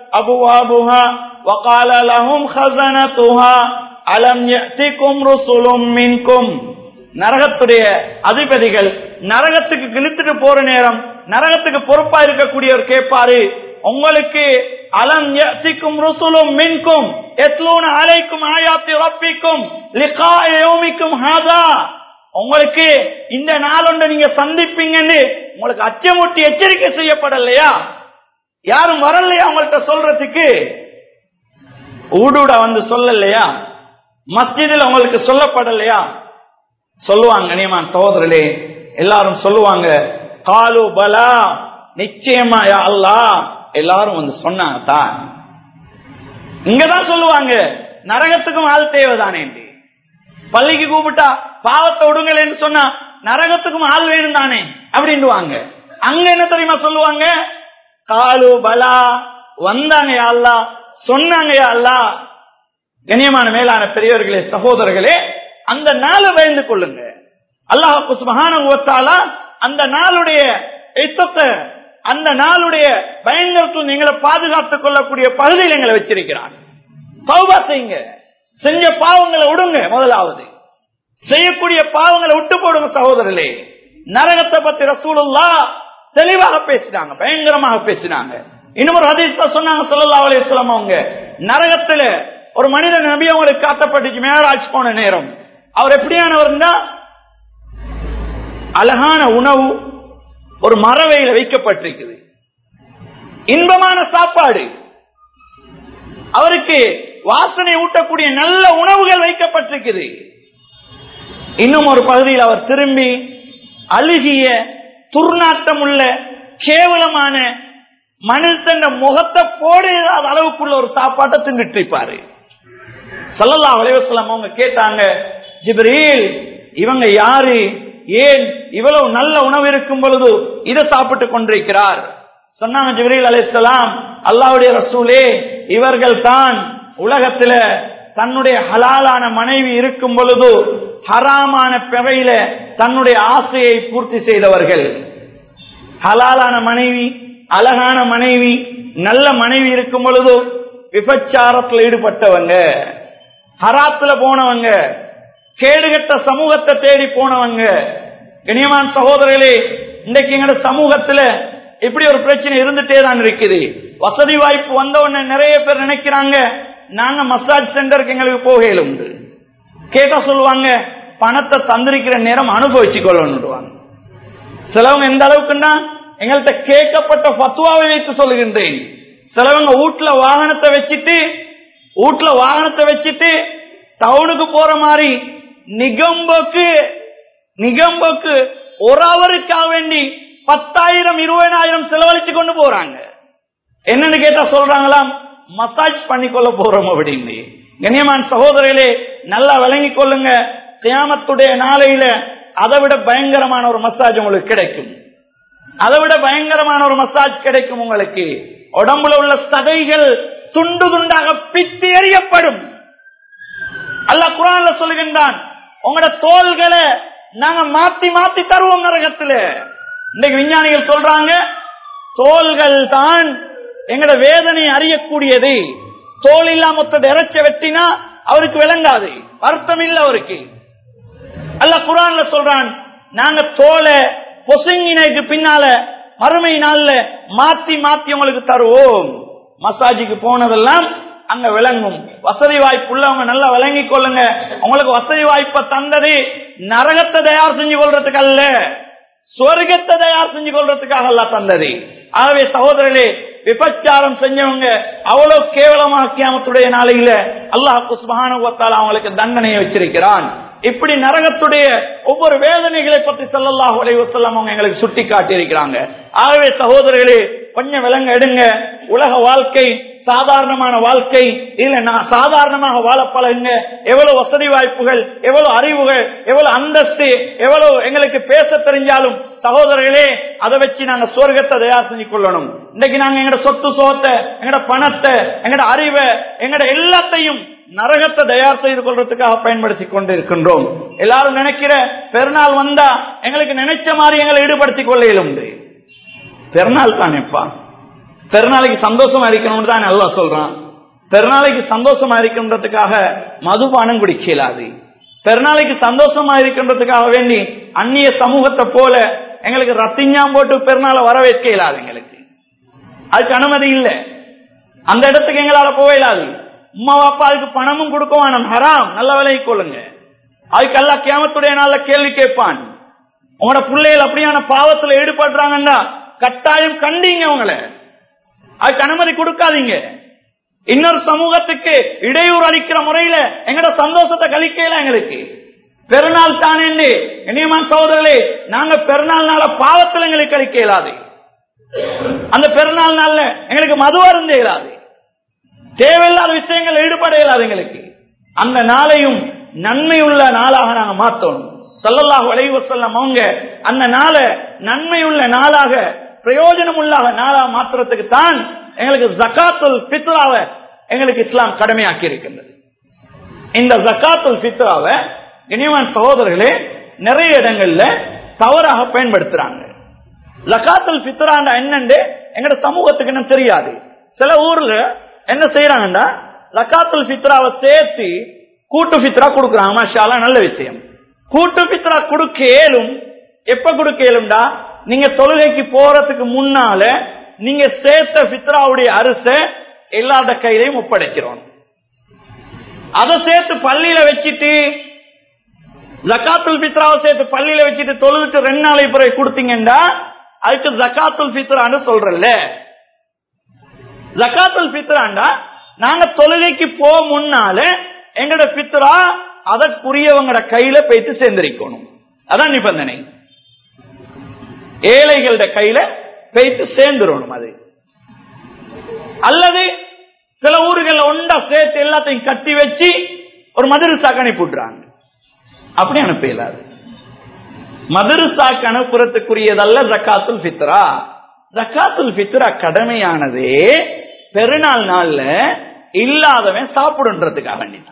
أبوابها وقال لهم خزنتها ألم يأتكم رسل منكم நரகத்துடைய அதிபதிகள் நரகத்துக்கு கிழித்துட்டு போற நேரம் நரகத்துக்கு பொறுப்பா இருக்கக்கூடியவர் கேட்பாரு உங்களுக்கு அலம் யசிக்கும் ருசுலும் மின்கும் எத்லூன அலைக்கும் ஆயாத்தி ரப்பிக்கும் லிகா யௌமிக்கும் ஹாதா உங்களுக்கு இந்த நாளொன்று நீங்க சந்திப்பீங்கன்னு உங்களுக்கு அச்சமூட்டி எச்சரிக்கை செய்யப்படலையா யாரும் வரலையா உங்கள்கிட்ட சொல்றதுக்கு ஊடுட வந்து சொல்லலையா மஸ்ஜிதில் உங்களுக்கு சொல்லப்படலையா சொல்லுவாங்க கனியமான் சகோதரர்களே எல்லாரும் சொல்லுவாங்க காலு பலா நிச்சயமா யா அல்லாஹ் எல்லாரும் வந்து சொன்னாங்க தான் இங்கதான் சொல்லுவாங்க நரகத்துக்கும் ஆள் தேவைதானே பள்ளிக்கு கூப்பிட்டா பாவத்தை விடுங்களேன்னு சொன்னா நரகத்துக்கும் ஆள் வேணும் தானே அப்படின்டுவாங்க அங்க என்ன தெரியுமா சொல்லுவாங்க காலு பலா வந்தாங்க யா அல்லாஹ் சொன்னாங்க யா அல்லாஹ் கண்ணியமான மேலான பெரியவர்களே சகோதரர்களே அந்த நாளை பயந்து கொள்ளுங்க அல்லாஹு சுபஹான அந்த நாளுடைய யுத்தத்தை அந்த நாளுடைய பயங்கரத்தில் நீங்களை பாதுகாத்துக் கொள்ளக்கூடிய பகுதியில் எங்களை வச்சிருக்கிறான் சௌபா செய்யுங்க செஞ்ச பாவங்களை விடுங்க முதலாவது செய்யக்கூடிய பாவங்களை விட்டு போடுங்க சகோதரர்களே நரகத்தை பத்தி ரசூலுல்லா தெளிவாக பேசினாங்க பயங்கரமாக பேசினாங்க இன்னும் ஒரு ஹதீஸ் சொன்னாங்க சொல்லல்லா அலையம் அவங்க நரகத்துல ஒரு மனிதன் நபி அவங்களுக்கு காட்டப்பட்டுச்சு மேராஜ் போன நேரம் அவர் எப்படியானவர் அழகான உணவு ஒரு மரவையில வைக்கப்பட்டிருக்குது இன்பமான சாப்பாடு அவருக்கு வாசனை ஊட்டக்கூடிய நல்ல உணவுகள் வைக்கப்பட்டிருக்குது இன்னும் ஒரு பகுதியில் அவர் திரும்பி அழுகிய துர்நாட்டம் உள்ள கேவலமான மனுஷன் முகத்தை போடாத அளவுக்குள்ள ஒரு சாப்பாட்டை தின்னுட்டு இருப்பாரு சல்லல்லா அலைவசலம் அவங்க கேட்டாங்க ஜிப்ரீல் இவங்க யாரு ஏன் இவ்வளவு நல்ல உணவு இருக்கும் பொழுது இதை சாப்பிட்டு கொண்டிருக்கிறார் சொன்னாங்க ஜிப்ரீல் அலைசலாம் அல்லாவுடைய ரசூலே இவர்கள் தான் உலகத்துல தன்னுடைய ஹலாலான மனைவி இருக்கும் பொழுது ஹராமான பிறையில தன்னுடைய ஆசையை பூர்த்தி செய்தவர்கள் ஹலாலான மனைவி அழகான மனைவி நல்ல மனைவி இருக்கும் பொழுது விபச்சாரத்தில் ஈடுபட்டவங்க ஹராத்துல போனவங்க கேடுகட்ட சமூகத்தை தேடி போனவங்க கனியமான் சகோதரர்களே இன்றைக்கு எங்கட சமூகத்துல இப்படி ஒரு பிரச்சனை இருந்துட்டே தான் இருக்குது வசதி வாய்ப்பு வந்த உடனே நிறைய பேர் நினைக்கிறாங்க நாங்க மசாஜ் சென்டருக்கு எங்களுக்கு போகையில உண்டு கேட்டா சொல்லுவாங்க பணத்தை தந்திருக்கிற நேரம் அனுபவிச்சு கொள்ளணுவாங்க சிலவங்க எந்த அளவுக்குன்னா எங்கள்கிட்ட கேட்கப்பட்ட பத்துவாவை வைத்து சொல்லுகின்றேன் சிலவங்க வீட்டுல வாகனத்தை வச்சுட்டு வீட்டுல வாகனத்தை வச்சுட்டு டவுனுக்கு போற மாதிரி நிகம்போக்கு நிகம்போக்கு ஒரு அவருக்காக வேண்டி பத்தாயிரம் இருபதாயிரம் செலவழிச்சு கொண்டு போறாங்க என்னன்னு கேட்டா சொல்றாங்களாம் மசாஜ் பண்ணிக்கொள்ள போறோம் அப்படின்னு கண்ணியமான் சகோதரர்களே நல்லா விளங்கி கொள்ளுங்க சியாமத்துடைய நாளையில அதை விட பயங்கரமான ஒரு மசாஜ் உங்களுக்கு கிடைக்கும் அதை விட பயங்கரமான ஒரு மசாஜ் கிடைக்கும் உங்களுக்கு உடம்புல உள்ள சதைகள் துண்டு துண்டாக பித்து எறியப்படும் அல்ல குரான்ல சொல்லுகின்றான் உங்களோட தோள்களை நாங்க மாத்தி மாத்தி தருவோம் நரகத்துல இன்னைக்கு விஞ்ஞானிகள் சொல்றாங்க தோள்கள் தான் எங்கட வேதனை அறியக்கூடியது தோல் இல்லாம இறைச்ச வெட்டினா அவருக்கு விளங்காது வருத்தம் இல்ல அவருக்கு அல்ல குரான்ல சொல்றான் நாங்க தோலை பொசுங்கினைக்கு பின்னால மறுமை நாள்ல மாத்தி மாத்தி உங்களுக்கு தருவோம் மசாஜுக்கு போனதெல்லாம் அங்க விளங்கும் வசதி வாய்ப்பு உள்ளவங்க நல்லா விளங்கி கொள்ளுங்க உங்களுக்கு வசதி வாய்ப்பை தந்தது நரகத்தை தயார் செஞ்சு கொள்றதுக்கு அல்ல சொர்க்கத்தை தயார் செஞ்சு கொள்றதுக்காக அல்ல தந்தது ஆகவே சகோதரர்களே விபச்சாரம் செஞ்சவங்க அவ்வளவு கேவலமாக கியாமத்துடைய நாளையில அல்லாஹ் குஸ்மகானுவத்தால் அவங்களுக்கு தண்டனையை வச்சிருக்கிறான் இப்படி நரகத்துடைய ஒவ்வொரு வேதனைகளை பற்றி சொல்லல்லாஹ் உலகம் அவங்க எங்களுக்கு சுட்டி காட்டி இருக்கிறாங்க ஆகவே சகோதரர்களே கொஞ்சம் விலங்க எடுங்க உலக வாழ்க்கை சாதாரணமான வாழ்க்கை இல்ல நான் சாதாரணமாக வாழ பழகுங்க எவ்வளவு வசதி வாய்ப்புகள் எவ்வளவு அறிவுகள் எவ்வளவு அந்தஸ்து எவ்வளவு எங்களுக்கு பேச தெரிஞ்சாலும் சகோதரர்களே அதை வச்சு நாங்க சொர்க்கத்தை தயார் செஞ்சு கொள்ளணும் இன்னைக்கு நாங்க எங்கட சொத்து சோத்தை எங்கட பணத்தை எங்கட அறிவை எங்கட எல்லாத்தையும் நரகத்தை தயார் செய்து கொள்றதுக்காக பயன்படுத்தி கொண்டு இருக்கின்றோம் எல்லாரும் நினைக்கிற பெருநாள் வந்தா எங்களுக்கு நினைச்ச மாதிரி எங்களை ஈடுபடுத்திக் கொள்ள உண்டு பெருநாள் தானேப்பா பெருநாளைக்கு சந்தோஷமா இருக்கணும்னு தான் நல்லா சொல்றான் பெருநாளைக்கு சந்தோஷமா இருக்கின்றதுக்காக மதுபானம் குடிக்க இயலாது பெருநாளைக்கு சந்தோஷமா இருக்கின்றதுக்காக வேண்டி அந்நிய சமூகத்தை போல எங்களுக்கு ரத்திஞ்சாம் போட்டு பெருநாளை வரவேற்க இயலாது எங்களுக்கு அதுக்கு அனுமதி இல்லை அந்த இடத்துக்கு எங்களால போக இயலாது உமா அப்பா அதுக்கு பணமும் கொடுக்க வேணும் ஹராம் நல்ல விலையை கொள்ளுங்க அதுக்கு எல்லாம் கேமத்துடைய நாள்ல கேள்வி கேட்பான் உங்களோட பிள்ளைகள் அப்படியான பாவத்துல ஈடுபடுறாங்கன்னா கட்டாயம் கண்டீங்க உங்களை அதுக்கு அனுமதி கொடுக்காதீங்க இன்னொரு சமூகத்துக்கு இடையூறு அளிக்கிற முறையில எங்கட சந்தோஷத்தை கழிக்கல எங்களுக்கு பெருநாள் தானே இனியமான் சகோதரர்களே நாங்க பெருநாள் நாள பாவத்தில் எங்களுக்கு கழிக்க இயலாது அந்த பெருநாள் நாள்ல எங்களுக்கு மது அருந்த இயலாது தேவையில்லாத விஷயங்கள் ஈடுபட இயலாது எங்களுக்கு அந்த நாளையும் நன்மை உள்ள நாளாக நாங்க மாத்தணும் சல்லல்லாஹு அலைஹி வஸல்லம் அவங்க அந்த நாளை நன்மை உள்ள நாளாக பிரயோஜனம் உள்ள நாளாக மாத்துறதுக்கு தான் எங்களுக்கு ஜக்காத்துல் ஃபித்ராவை எங்களுக்கு இஸ்லாம் கடமையாக்கி இருக்கின்றது இந்த ஜக்காத்துல் ஃபித்ராவை இனிவான் சகோதரர்களே நிறைய இடங்கள்ல தவறாக பயன்படுத்துறாங்க ஜக்காத்துல் ஃபித்ராண்டா என்னன்னு எங்கட சமூகத்துக்கு இன்னும் தெரியாது சில ஊர்ல என்ன செய்யறாங்கன்னா ஜக்காத்துல் ஃபித்ராவை சேர்த்து கூட்டு ஃபித்ரா கொடுக்குறாங்க மாஷாலா நல்ல விஷயம் கூட்டு ஃபித்ரா கொடுக்க இயலும் எப்ப கொடுக்க இயலும்டா நீங்க தொழுகைக்கு போறதுக்கு முன்னால நீங்க சேர்த்த ஃபித்ராவுடைய அரிச எல்லாத கையிலையும் ஒப்படைக்கிறோம் அதை சேர்த்து பள்ளியில வச்சுட்டு ஜக்காத்துல் ஃபித்ராவை சேர்த்து பள்ளியில வச்சுட்டு தொழுதுட்டு ரெண்டு நாளை பிறகு கொடுத்தீங்கன்னா அதுக்கு ஜக்காத்துல் ஃபித்ரான்னு சொல்றல்ல ஜக்காத்துல் ஃபித்ராண்டா நாங்க தொழுகைக்கு போக முன்னால எங்கட ஃபித்ரா அதற்குரியவங்கட கையில போயிட்டு சேர்ந்திருக்கணும் அதான் நிபந்தனை ஏழைகளோட கையில போயிட்டு சேர்ந்துடணும் அது அல்லது சில ஊர்கள் ஒண்டா சேர்த்து எல்லாத்தையும் கட்டி வச்சு ஒரு மதுரசாக்கு அனுப்பிவிடுறாங்க அப்படி அனுப்ப இயலாது மதுரசாக்கு அனுப்புறதுக்குரியதல்ல ஜக்காத்துல் ஃபித்ரா ஜக்காத்துல் ஃபித்ரா கடமையானது பெருநாள் நாள்ல இல்லாதவன் சாப்பிடுன்றதுக்காக வேண்டிதான்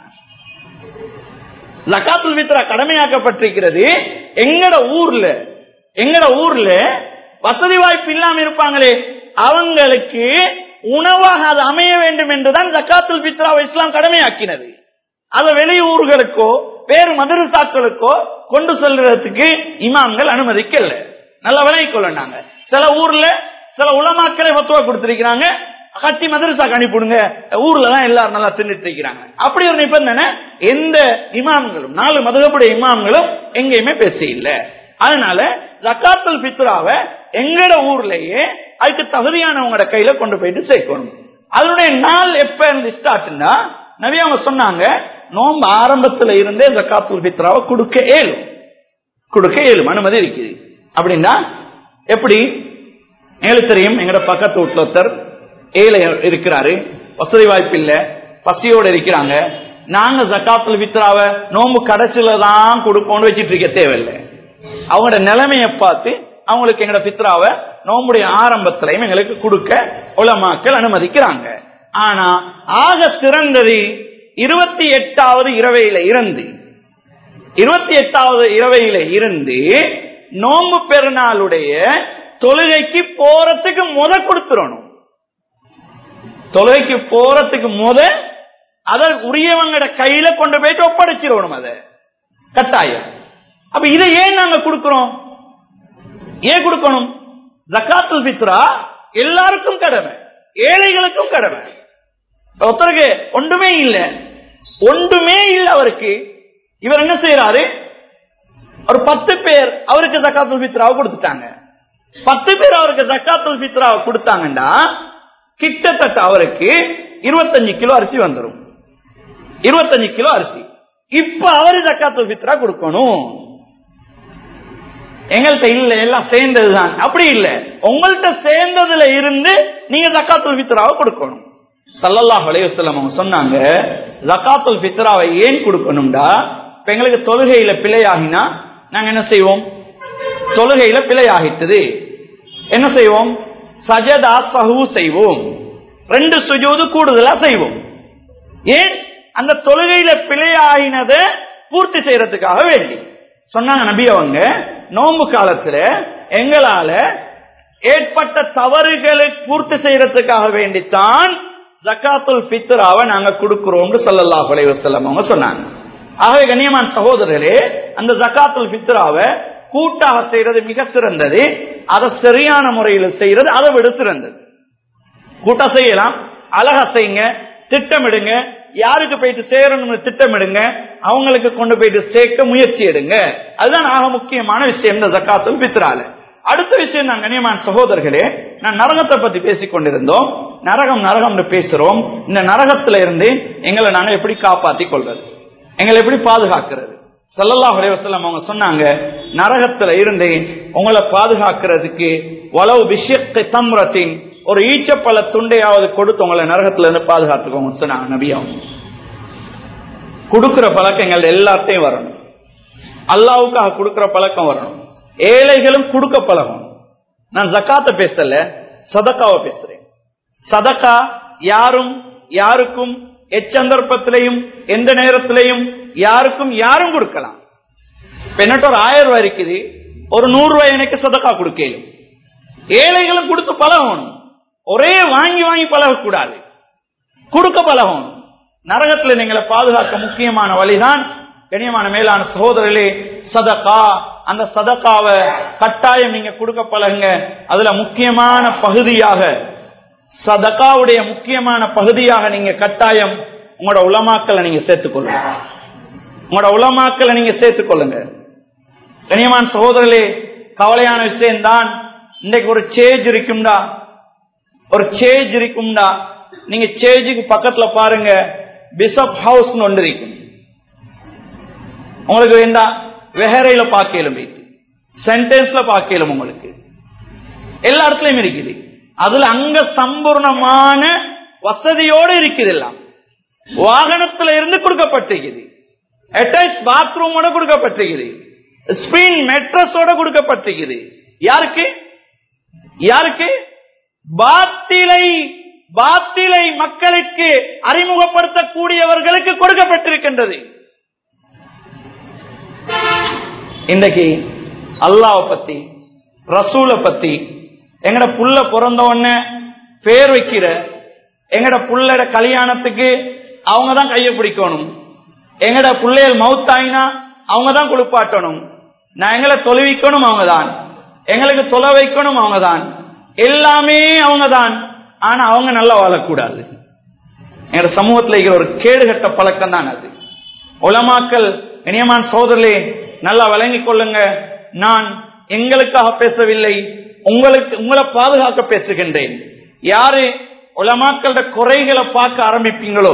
ஜக்காத்துல் ஃபித்ரா கடமையாக்கப்பட்டிருக்கிறது எங்கட ஊர்ல எங்கட ஊர்ல வசதி வாய்ப்பு இல்லாம இருப்பாங்களே அவங்களுக்கு உணவாக அது அமைய வேண்டும் என்றுதான் ஜக்காத்துல் ஃபித்ராவை இஸ்லாம் கடமையாக்கினது அதை வெளியூர்களுக்கோ வேறு மதரசாக்களுக்கோ கொண்டு செல்றதுக்கு இமாம்கள் அனுமதிக்கல நல்ல விலை கொள்ளனாங்க சில ஊர்ல சில உலமாக்களை பத்துவா கொடுத்திருக்கிறாங்க கட்டி மதரசாக்கு அனுப்பிவிடுங்க ஊர்ல தான் எல்லாரும் நல்லா தின்னுட்டு இருக்கிறாங்க அப்படி ஒரு நிபந்தனை எந்த இமாம்களும் நாலு மதுகப்புடைய இமாம்களும் எங்கேயுமே பேச இல்ல அதனால ஜக்காத்துல் பித்ராவை எங்கட ஊர்லயே அதுக்கு தகுதியானவங்களோட கையில கொண்டு போயிட்டு சேர்க்கணும் அதனுடைய நாள் எப்ப இருந்து ஸ்டார்ட்னா நவி அவங்க சொன்னாங்க நோம்பு ஆரம்பத்துல இருந்தே ஜக்காத்துல் பித்ராவை கொடுக்க இயலும் கொடுக்க இயலும் அனுமதி இருக்குது அப்படின்னா எப்படி எங்களுக்கு தெரியும் எங்கட பக்கத்து வீட்டுல ஒருத்தர் ஏழை இருக்கிறாரு வசதி வாய்ப்பு இல்ல பசியோட இருக்கிறாங்க நாங்க ஜக்காத்துல் பித்ராவை நோம்பு கடைசியில தான் கொடுப்போம்னு வச்சிட்டு இருக்க தேவையில்லை அவங்களோட நிலைமையை பார்த்து அவங்களுக்கு எங்கட பித்ராவை நோம்புடைய ஆரம்பத்திலையும் எங்களுக்கு கொடுக்க உலமாக்கள் அனுமதிக்கிறாங்க ஆனா ஆக சிறந்தது இருபத்தி எட்டாவது இரவையில இருந்து இருபத்தி எட்டாவது இரவையில இருந்து நோம்பு பெருநாளுடைய தொழுகைக்கு போறதுக்கு முத கொடுத்துடணும் தொழுகைக்கு போறதுக்கு முத அத உரியவங்கட கையில கொண்டு போயிட்டு ஒப்படைச்சிடணும் அத கட்டாயம் அப்ப இதை ஏன் நாங்க கொடுக்கிறோம் ஏன் கொடுக்கணும் ஜக்காத்துல் பித்ரா எல்லாருக்கும் கடமை ஏழைகளுக்கும் கடமை ஒருத்தருக்கு ஒன்றுமே இல்ல ஒன்றுமே இல்ல அவருக்கு இவர் என்ன செய்யறாரு ஒரு பத்து பேர் அவருக்கு ஜக்காத்துல் பித்ராவை கொடுத்துட்டாங்க பத்து பேர் அவருக்கு ஜக்காத்துல் பித்ராவை கொடுத்தாங்கன்னா கிட்டத்தட்ட அவருக்கு இருபத்தஞ்சு கிலோ அரிசி வந்துடும் இருபத்தஞ்சு கிலோ அரிசி இப்ப அவரு ஜக்காத்துல் பித்ரா கொடுக்கணும் எங்கள்கிட்ட இல்ல எல்லாம் சேர்ந்ததுதான் அப்படி இல்ல உங்கள்கிட்ட சேர்ந்ததுல இருந்து நீங்க ஜக்காத்துல் பித்ராவை கொடுக்கணும் சல்லல்லாஹ் அலையுசல்லம் அவங்க சொன்னாங்க ஜக்காத்துல் பித்ராவை ஏன் கொடுக்கணும்டா இப்ப எங்களுக்கு தொழுகையில பிழையாகினா நாங்க என்ன செய்வோம் தொழுகையில பிழையாகிட்டது என்ன செய்வோம் சஜதா சஹு செய்வோம் ரெண்டு சுஜூது கூடுதலா செய்வோம் ஏன் அந்த தொழுகையில பிழையாகினதை பூர்த்தி செய்யறதுக்காக வேண்டி சொன்னாங்க நபி அவங்க நோன்பு காலத்துல எங்களால ஏற்பட்ட தவறுகளை பூர்த்தி செய்யறதுக்காக வேண்டித்தான் ஜக்காத்துல் ஃபித்ராவை நாங்க கொடுக்கிறோம்னு ஸல்லல்லாஹு அலைஹி வஸல்லம் அவங்க சொன்னாங்க ஆகவே கண்ணியமான சகோதரர்களே அந்த ஜக்காத்துல் ஃபித்ராவை கூட்டாக செய்யறது மிக சிறந்தது அதை சரியான முறையில் செய்யறது அதை விட சிறந்தது கூட்டா செய்யலாம் அழகா செய்யுங்க திட்டமிடுங்க யாருக்கு போயிட்டு சேரணும்னு திட்டமிடுங்க அவங்களுக்கு கொண்டு போயிட்டு சேர்க்க முயற்சி எடுங்க அதுதான் ஆக முக்கியமான விஷயம் இந்த ஜக்காத்துல் பித்ரால அடுத்த விஷயம் நான் கண்ணியமான சகோதரர்களே நான் நரகத்தை பத்தி பேசிக் கொண்டிருந்தோம் நரகம் நரகம்னு பேசுறோம் இந்த நரகத்துல இருந்து எங்களை நாங்க எப்படி காப்பாத்திக் கொள்வது எங்களை எப்படி பாதுகாக்கிறது ஸல்லல்லாஹு அலைஹி வஸல்லம் அவங்க சொன்னாங்க நரகத்துல இருந்து உங்களை பாதுகாக்கிறதுக்கு வலவு பிஷியத்தை தம்ரத்தின் ஒரு ஈச்சப்பழ துண்டையாவது கொடுத்து உங்களை நரகத்துல இருந்து பாதுகாத்துக்கோங்க சொன்னாங்க நபியம் கொடுக்கிற பழக்கங்கள் எல்லாத்தையும் வரணும் அல்லாவுக்காக கொடுக்கிற பழக்கம் வரணும் ஏழைகளும் கொடுக்க பழகும் நான் ஜக்காத்த பேசல சதக்காவை பேசுறேன் சதக்கா யாரும் யாருக்கும் எச்சந்தர்ப்பத்திலையும் எந்த நேரத்திலையும் யாருக்கும் யாரும் கொடுக்கலாம் இப்ப என்னட்ட ஒரு ஆயிரம் ரூபாய் இருக்குது ஒரு நூறு ரூபாய் எனக்கு சதக்கா கொடுக்கலும் ஏழைகளும் கொடுத்து பழகணும் ஒரே வாங்கி வாங்கி பழகக்கூடாது கொடுக்க பழகணும் நரகத்தில் நீங்களை பாதுகாக்க முக்கியமான வழிதான் கண்ணியமான மேலான சகோதரர்களே சதகா அந்த சதகாவை கட்டாயம் நீங்க கொடுக்க பழகுங்க அதுல முக்கியமான பகுதியாக சதகாவுடைய முக்கியமான பகுதியாக நீங்க கட்டாயம் உங்களோட உலமாக்களை நீங்க சேர்த்துக்கொள்ளுங்க உங்களோட உலமாக்களை நீங்க சேர்த்துக்கொள்ளுங்க கனியமான சகோதரர்களே கவலையான விஷயம்தான் இன்றைக்கு ஒரு சேஜ் இருக்கும்டா ஒரு சேஜ் இருக்கும்டா நீங்க சேஜுக்கு பக்கத்துல பாருங்க பிஷப் ஹவுஸ் ஒன்று இருக்கும் உங்களுக்கு வேண்டாம் வெஹரையில பார்க்கலும் சென்டென்ஸ்ல பார்க்கலும் உங்களுக்கு எல்லா இடத்துலயும் இருக்குது அதுல அங்க சம்பூர்ணமான வசதியோடு இருக்குது எல்லாம் வாகனத்துல இருந்து கொடுக்கப்பட்டிருக்குது அட்டாச் பாத்ரூமோட கொடுக்கப்பட்டிருக்குது ஸ்பின் மெட்ரஸோட கொடுக்கப்பட்டிருக்குது யாருக்கு யாருக்கு பாத்திலை பாத்திலை மக்களுக்கு அறிமுகப்படுத்தக்கூடியவர்களுக்கு கொடுக்கப்பட்டிருக்கின்றது இன்றைக்கு அல்லாவை பத்தி ரசூலை பத்தி எங்கட புள்ள பிறந்த உடனே பேர் வைக்கிற எங்கட புள்ளட கல்யாணத்துக்கு அவங்க தான் கையை பிடிக்கணும் எங்கட பிள்ளைகள் மவுத்தாயினா அவங்க தான் குளிப்பாட்டணும் நான் எங்களை தொலைவிக்கணும் அவங்க தான் எங்களுக்கு தொலை வைக்கணும் அவங்க தான் எல்லாமே அவங்க தான் ஆனா அவங்க நல்லா வாழக்கூடாது எங்க சமூகத்தில் இருக்கிற ஒரு கேடுகட்ட பழக்கம் தான் அது உலமாக்கல் இனியமான் சோதரே நல்லா விளங்கிக் கொள்ளுங்க நான் எங்களுக்காக பேசவில்லை உங்களுக்கு உங்களை பாதுகாக்க பேசுகின்றேன் யாரு உலமாக்களோட குறைகளை பார்க்க ஆரம்பிப்பீங்களோ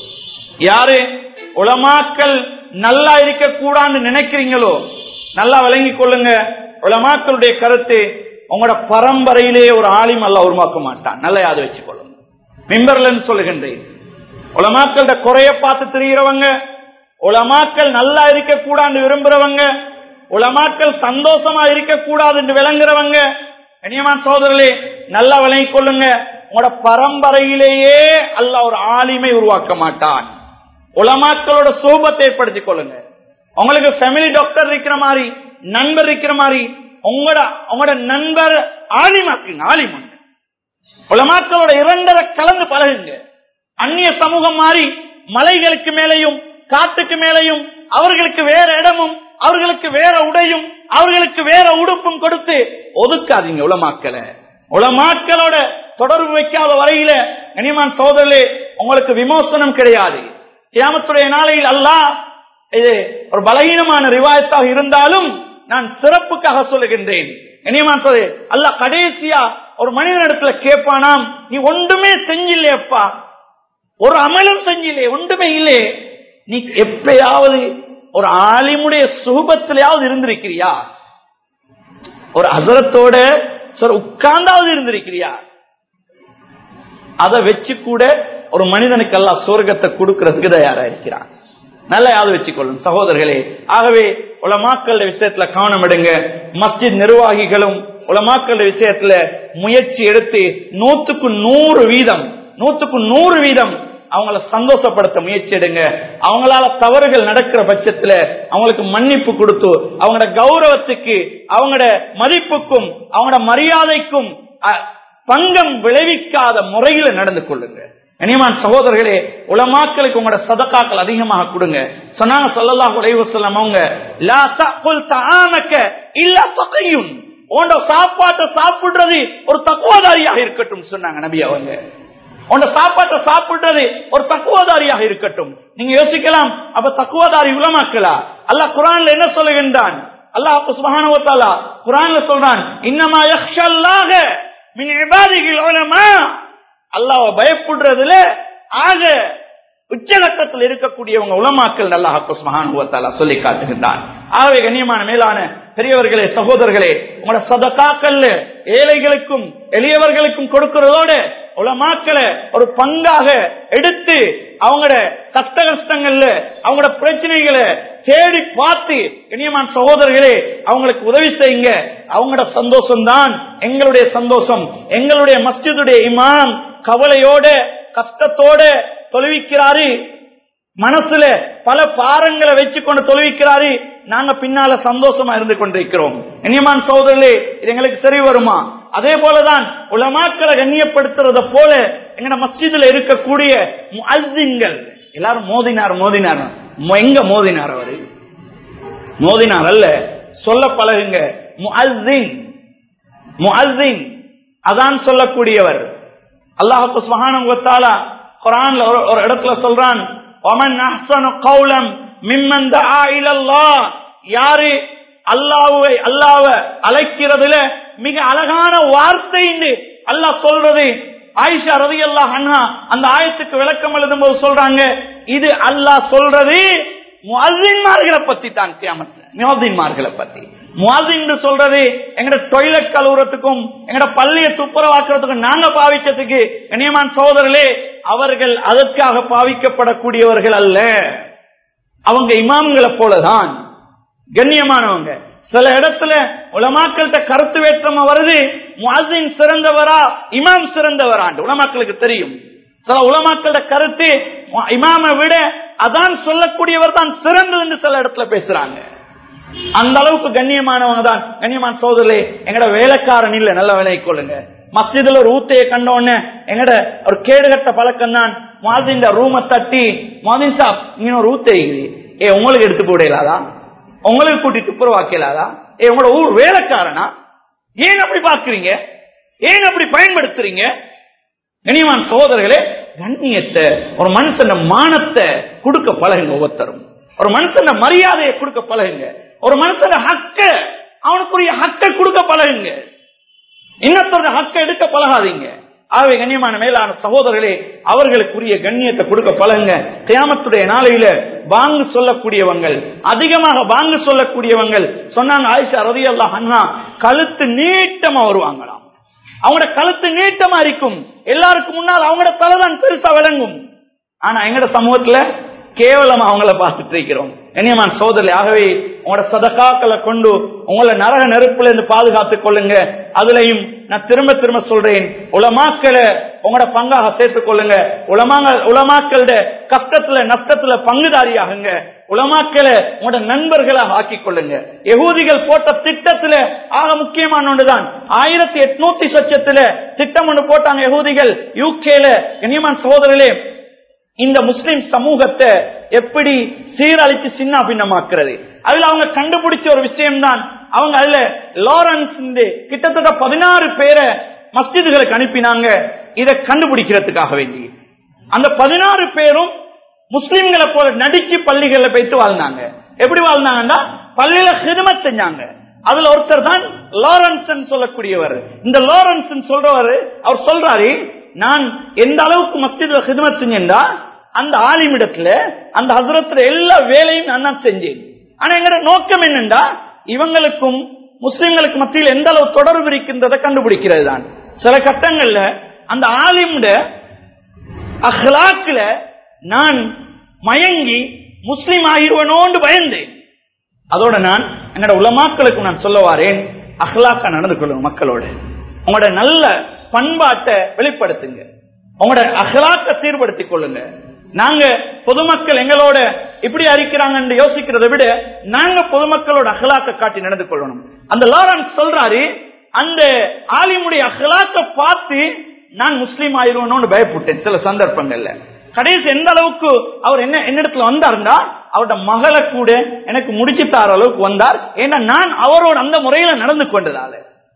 யாரு உலமாக்கள் நல்லா இருக்க கூடாதுன்னு நினைக்கிறீங்களோ நல்லா விளங்கிக் கொள்ளுங்க உலமாக்களுடைய கருத்து உங்களோட பரம்பரையிலே ஒரு ஆலிம் அல்ல உருவாக்க மாட்டான் நல்லா யாது வச்சுக்கொள்ளுங்க மிம்பர்ல சொல்லுகின்றேன் உலமாக்களோட குறைய பார்த்து தெரிகிறவங்க உலமாக்கள் நல்லா இருக்க கூடாதுன்னு விரும்புறவங்க உலமாக்கள் சந்தோஷமா இருக்க கூடாது என்று விளங்குறவங்க கனியமான சோதரர்களே நல்லா விளங்கிக் கொள்ளுங்க உங்களோட பரம்பரையிலேயே அல்ல ஒரு ஆலிமை உருவாக்க மாட்டான் உலமாக்களோட சோபத்தை ஏற்படுத்திக் கொள்ளுங்க உங்களுக்கு ஃபேமிலி டாக்டர் இருக்கிற மாதிரி நண்பர் இருக்கிற மாதிரி உங்களோட உங்களோட நண்பர் ஆலிமாக்குங்க ஆலிமன் உலமாக்களோட இரண்டரை கலந்து பழகுங்க அந்நிய சமூகம் மாறி மலைகளுக்கு மேலையும் காட்டுக்கு மேலையும் அவர்களுக்கு வேற இடமும் அவர்களுக்கு வேற உடையும் அவர்களுக்கு வேற உடுப்பும் கொடுத்து ஒதுக்காதீங்க உலமாக்களை உலமாக்களோட தொடர்பு வைக்காத வரையில கனிமான் சோதரே உங்களுக்கு விமோசனம் கிடையாது கியாமத்துடைய நாளையில் அல்லாஹ் இது ஒரு பலகீனமான ரிவாயத்தாக இருந்தாலும் நான் சிறப்புக்காக சொல்லுகின்றேன் இனியமான் சொல்லு அல்ல கடைசியா ஒரு மனிதனிடத்துல கேட்பானாம் நீ ஒன்றுமே செஞ்சில்லையப்பா ஒரு அமலும் செஞ்சில்லே ஒன்றுமே இல்லே நீ எப்பயாவது ஒரு ஆலிமுடைய சுகபத்திலேயாவது இருந்திருக்கிறியா ஒரு அசரத்தோட சார் உட்கார்ந்தாவது இருந்திருக்கிறியா அதை வச்சு கூட ஒரு மனிதனுக்கு எல்லாம் சொர்க்கத்தை கொடுக்கறதுக்கு தயாரா இருக்கிறான் நல்லா யாவது வச்சுக்கொள்ளும் சகோதரர்களே ஆகவே உலமாக்கள் விஷயத்துல கவனம் எடுங்க மஸ்ஜித் நிர்வாகிகளும் உலமாக்கள் விஷயத்துல முயற்சி எடுத்து நூத்துக்கு நூறு வீதம் நூத்துக்கு நூறு வீதம் அவங்கள சந்தோஷப்படுத்த முயற்சி எடுங்க அவங்களால தவறுகள் நடக்கிற பட்சத்துல அவங்களுக்கு மன்னிப்பு கொடுத்து அவங்களோட கௌரவத்துக்கு அவங்களோட மதிப்புக்கும் அவங்களோட மரியாதைக்கும் அ, பங்கம் விளைவிக்காத முறையில நடந்து கொள்ளுங்க இனிமான் சகோதரர்களே உலமாக்களுக்கு உங்களோட சதக்காக்கள் அதிகமாக கொடுங்க சொன்னாங்க சொல்லலாம் உடைவு செல்லம் அவங்க லா தகுல் தஆமக இல்ல தகையுன் உன்னோட சாப்பாட்டை சாப்பிடுறது ஒரு தக்குவதாரியாக இருக்கட்டும் சொன்னாங்க நபி அவங்க உன்னோட சாப்பாட்டை சாப்பிடுறது ஒரு தக்குவதாரியாக இருக்கட்டும் நீங்க யோசிக்கலாம் அப்ப தக்குவதாரி உலமாக்கலா அல்லாஹ் குரான்ல என்ன சொல்லுகின்றான் அல்லாஹ் சுப்ஹானஹு வ தஆலா குரான்ல சொல்றான் இன்னமா யக்ஷல்லாஹ மின் இபாதிஹில் உலமா அல்லாஹ்வை பயப்படுறதுல ஆக உச்சகட்டத்தில் இருக்கக்கூடியவங்க உலமாக்கள் அல்லாஹ் சுப்ஹானஹு வ தஆலா சொல்லி காட்டுகின்றான் ஆகவே கண்ணியமான மேலான பெரியவர்களே சகோதரர்களே உங்களோட சதகாக்கல்ல ஏழைகளுக்கும் எளியவர்களுக்கும் கொடுக்கிறதோட உலமாக்களை ஒரு பங்காக எடுத்து அவங்களோட கஷ்ட கஷ்டங்கள்ல அவங்களோட பிரச்சனைகளை தேடி பார்த்து இனியமான சகோதரர்களே அவங்களுக்கு உதவி செய்யுங்க அவங்களோட சந்தோஷம் தான் எங்களுடைய சந்தோஷம் எங்களுடைய மஸ்ஜிதுடைய இமாம் கவலையோட கஷ்டத்தோட தொழுவிக்கிறாரு மனசுல பல பாரங்களை வச்சு கொண்டு தொழுவிக்கிறாரு நாங்க பின்னால சந்தோஷமா இருந்து கொண்டிருக்கிறோம் இனியமான் சகோதரர்களே இது எங்களுக்கு சரி வருமா அதே போலதான் உலமாக்களை கண்ணியப்படுத்துறத போல எங்கட மஸ்ஜிதுல இருக்கக்கூடிய முஅஸ்ஸின்கள் எல்லாரும் மோதினார் மோதினார் மொ- எங்க மோதினார் அவரு மோதினார் அல்ல சொல்ல பழகுங்க முஅஸ்ஸின் முஅஸ்ஸின் அதான் சொல்லக்கூடியவர் அல்லாஹ் சுப்ஹானஹு வ தஆலா குர்ஆன்ல ஒரு ஒரு இடத்துல சொல்றான் வமன் அஹ்ஸனு கௌலம் மிம்மன் தஆ இலல்லாஹ் யாரு அல்லாஹ்வை அல்லாஹ்வை அழைக்கிறதுல மிக அழகான வார்த்தை அல்லாஹ் சொல்றது ஆயிஷா ரலியல்லாஹு அன்ஹா அந்த ஆயத்துக்கு விளக்கம் எழுதும்போது சொல்றாங்க இது அல்லாஹ் சொல்றது முஅஸ்ஸின்மார்களை பத்தி தான் கியாமத் முஅஸ்ஸின்மார்களை பத்தி முஅஸ்ஸின் சொல்றது எங்கட டொய்லெட் கழுவுறதுக்கும் எங்கட பள்ளியை துப்புரவாக்குறதுக்கும் நாங்க பாவிச்சதுக்கு கண்ணியமான் சகோதரர்களே அவர்கள் அதற்காக பாவிக்கப்படக்கூடியவர்கள் அல்ல அவங்க இமாம்களை போலதான் கண்ணியமானவங்க சில இடத்துல உலமாக்கள்கிட்ட கருத்து வேற்றமா வருது முஅஸ்ஸின் சிறந்தவரா இமாம் சிறந்தவராண்டு உலமாக்களுக்கு தெரியும் சில உலமாக்களோட கருத்து இமாமை விட அதான் சொல்லக்கூடியவர் தான் சிறந்தது என்று சில இடத்துல பேசுறாங்க அந்த அளவுக்கு கண்ணியமானவங்க தான் கண்ணியமான சோதரே எங்கட வேலைக்காரன் இல்ல நல்ல விலை கொள்ளுங்க மஸ்ஜிதுல ஒரு ஊத்தையை கண்ட உடனே எங்கட ஒரு கேடுகட்ட பழக்கம் தான் மாதின் ரூமை தட்டி மாதின் சாப் நீங்க ஒரு ஊத்தை இருக்குது. ஏ உங்களுக்கு எடுத்து போடலாதா உங்களுக்கு கூட்டி துப்புரவாக்கலாதா ஏ உங்களோட ஊர் வேலைக்காரனா ஏன் அப்படி பாக்குறீங்க ஏன் அப்படி பயன்படுத்துறீங்க கண்ணியமான சகோதரர்களே கண்ணியத்தை ஒரு மனுஷன் மானத்தை கொடுக்க பழகுங்க ஒவ்வொருத்தரும் ஒரு மனுஷன் மரியாதையை கொடுக்க பழகுங்க ஒரு மனுஷன் ஹக்க அவனுக்குரிய ஹக்க கொடுக்க பழகுங்க இன்னத்தோட ஹக்க எடுக்க பழகாதீங்க ஆகவே கண்ணியமான மேலான சகோதரர்களே அவர்களுக்குரிய கண்ணியத்தை கொடுக்க பழகுங்க கியாமத்துடைய நாளையில வாங்கு சொல்லக்கூடியவங்கள் அதிகமாக வாங்கு சொல்லக்கூடியவங்கள் சொன்னாங்க ஆயிஷா ரதி அல்லா அண்ணா கழுத்து நீட்டமா வருவாங்களாம் அவங்களோட கழுத்து நீட்டமா இருக்கும் எல்லாருக்கும் முன்னால் அவங்களோட தலைதான் பெருசா விளங்கும் ஆனா எங்கட சமூகத்துல கேவலம் அவங்கள பார்த்துட்டு இருக்கிறோம் கண்ணியமான சோதரி ஆகவே உங்களோட சதக்காக்களை கொண்டு உங்களை நரக நெருப்புல இருந்து பாதுகாத்துக் கொள்ளுங்க அதுலயும் நான் திரும்ப திரும்ப சொல்றேன் உலமாக்களை உங்களோட பங்காக சேர்த்துக் கொள்ளுங்க உலமாங்க உலமாக்களோட கஷ்டத்துல நஷ்டத்துல பங்குதாரியாகுங்க உலமாக்களை உங்களோட நண்பர்களாக ஆக்கிக் கொள்ளுங்க யகூதிகள் போட்ட திட்டத்துல ஆக முக்கியமான ஒன்றுதான் ஆயிரத்தி எட்நூத்தி சொச்சத்துல திட்டம் ஒன்று போட்டாங்க யகூதிகள் யூகேல கண்ணியமான சகோதரர்களே இந்த முஸ்லிம் சமூகத்தை எப்படி சீரழிச்சு சின்ன பின்னமாக்குறது அதுல அவங்க கண்டுபிடிச்ச ஒரு விஷயம் தான் அவங்க அதுல லாரன்ஸ் கிட்டத்தட்ட பதினாறு பேரை மஸ்ஜிதுகளுக்கு அனுப்பினாங்க இதை கண்டுபிடிக்கிறதுக்காக வேண்டி அந்த பதினாறு பேரும் முஸ்லிம்களை போல நடிச்சு பள்ளிகள்ல போயிட்டு வாழ்ந்தாங்க எப்படி வாழ்ந்தாங்கன்னா பள்ளியில ஹிதமத் செஞ்சாங்க அதுல ஒருத்தர் தான் லாரன்ஸ் சொல்லக்கூடியவர் இந்த லாரன்ஸ் சொல்றவர் அவர் சொல்றாரு நான் எந்த அளவுக்கு மஸ்ஜித்ல ஹிதமத் செஞ்சேன்டா அந்த ஆலிமிடத்துல அந்த ஹசரத்துல எல்லா வேலையும் நான் தான் செஞ்சேன் ஆனா எங்க நோக்கம் என்னண்டா இவங்களுக்கும் முஸ்லிம்களுக்கு மத்தியில் எந்த அளவு தொடர்பு இருக்கின்றதை கண்டுபிடிக்கிறது தான் சில கட்டங்கள்ல அந்த ஆலிமுட அஹ்லாக்குல நான் மயங்கி முஸ்லிம் ஆகிருவனோண்டு பயந்தேன் அதோட நான் என்னோட உலமாக்களுக்கு நான் சொல்ல வாரேன் அஹ்லாக்கா நடந்து கொள்ளுங்க மக்களோட உங்களோட நல்ல பண்பாட்டை வெளிப்படுத்துங்க உங்களோட அகலாக்க சீர்படுத்திக் கொள்ளுங்க நாங்க பொதுமக்கள் எங்களோட இப்படி அறிக்கிறாங்கன்னு யோசிக்கிறதை விட நாங்க பொதுமக்களோட அகலாக்க காட்டி நடந்து கொள்ளணும் அந்த லாரன்ஸ் சொல்றாரு அந்த ஆலிமுடைய அகலாக்க பார்த்து நான் முஸ்லீம் ஆயிருவேணும்னு பயப்பட்டேன் சில சந்தர்ப்பங்கள்ல கடைசி எந்த அளவுக்கு அவர் என்ன என்னிடத்துல வந்தாருன்னா அவரோட மகளை கூட எனக்கு முடிச்சு தார அளவுக்கு வந்தார் ஏன்னா நான் அவரோட அந்த முறையில நடந்து கொண்டதால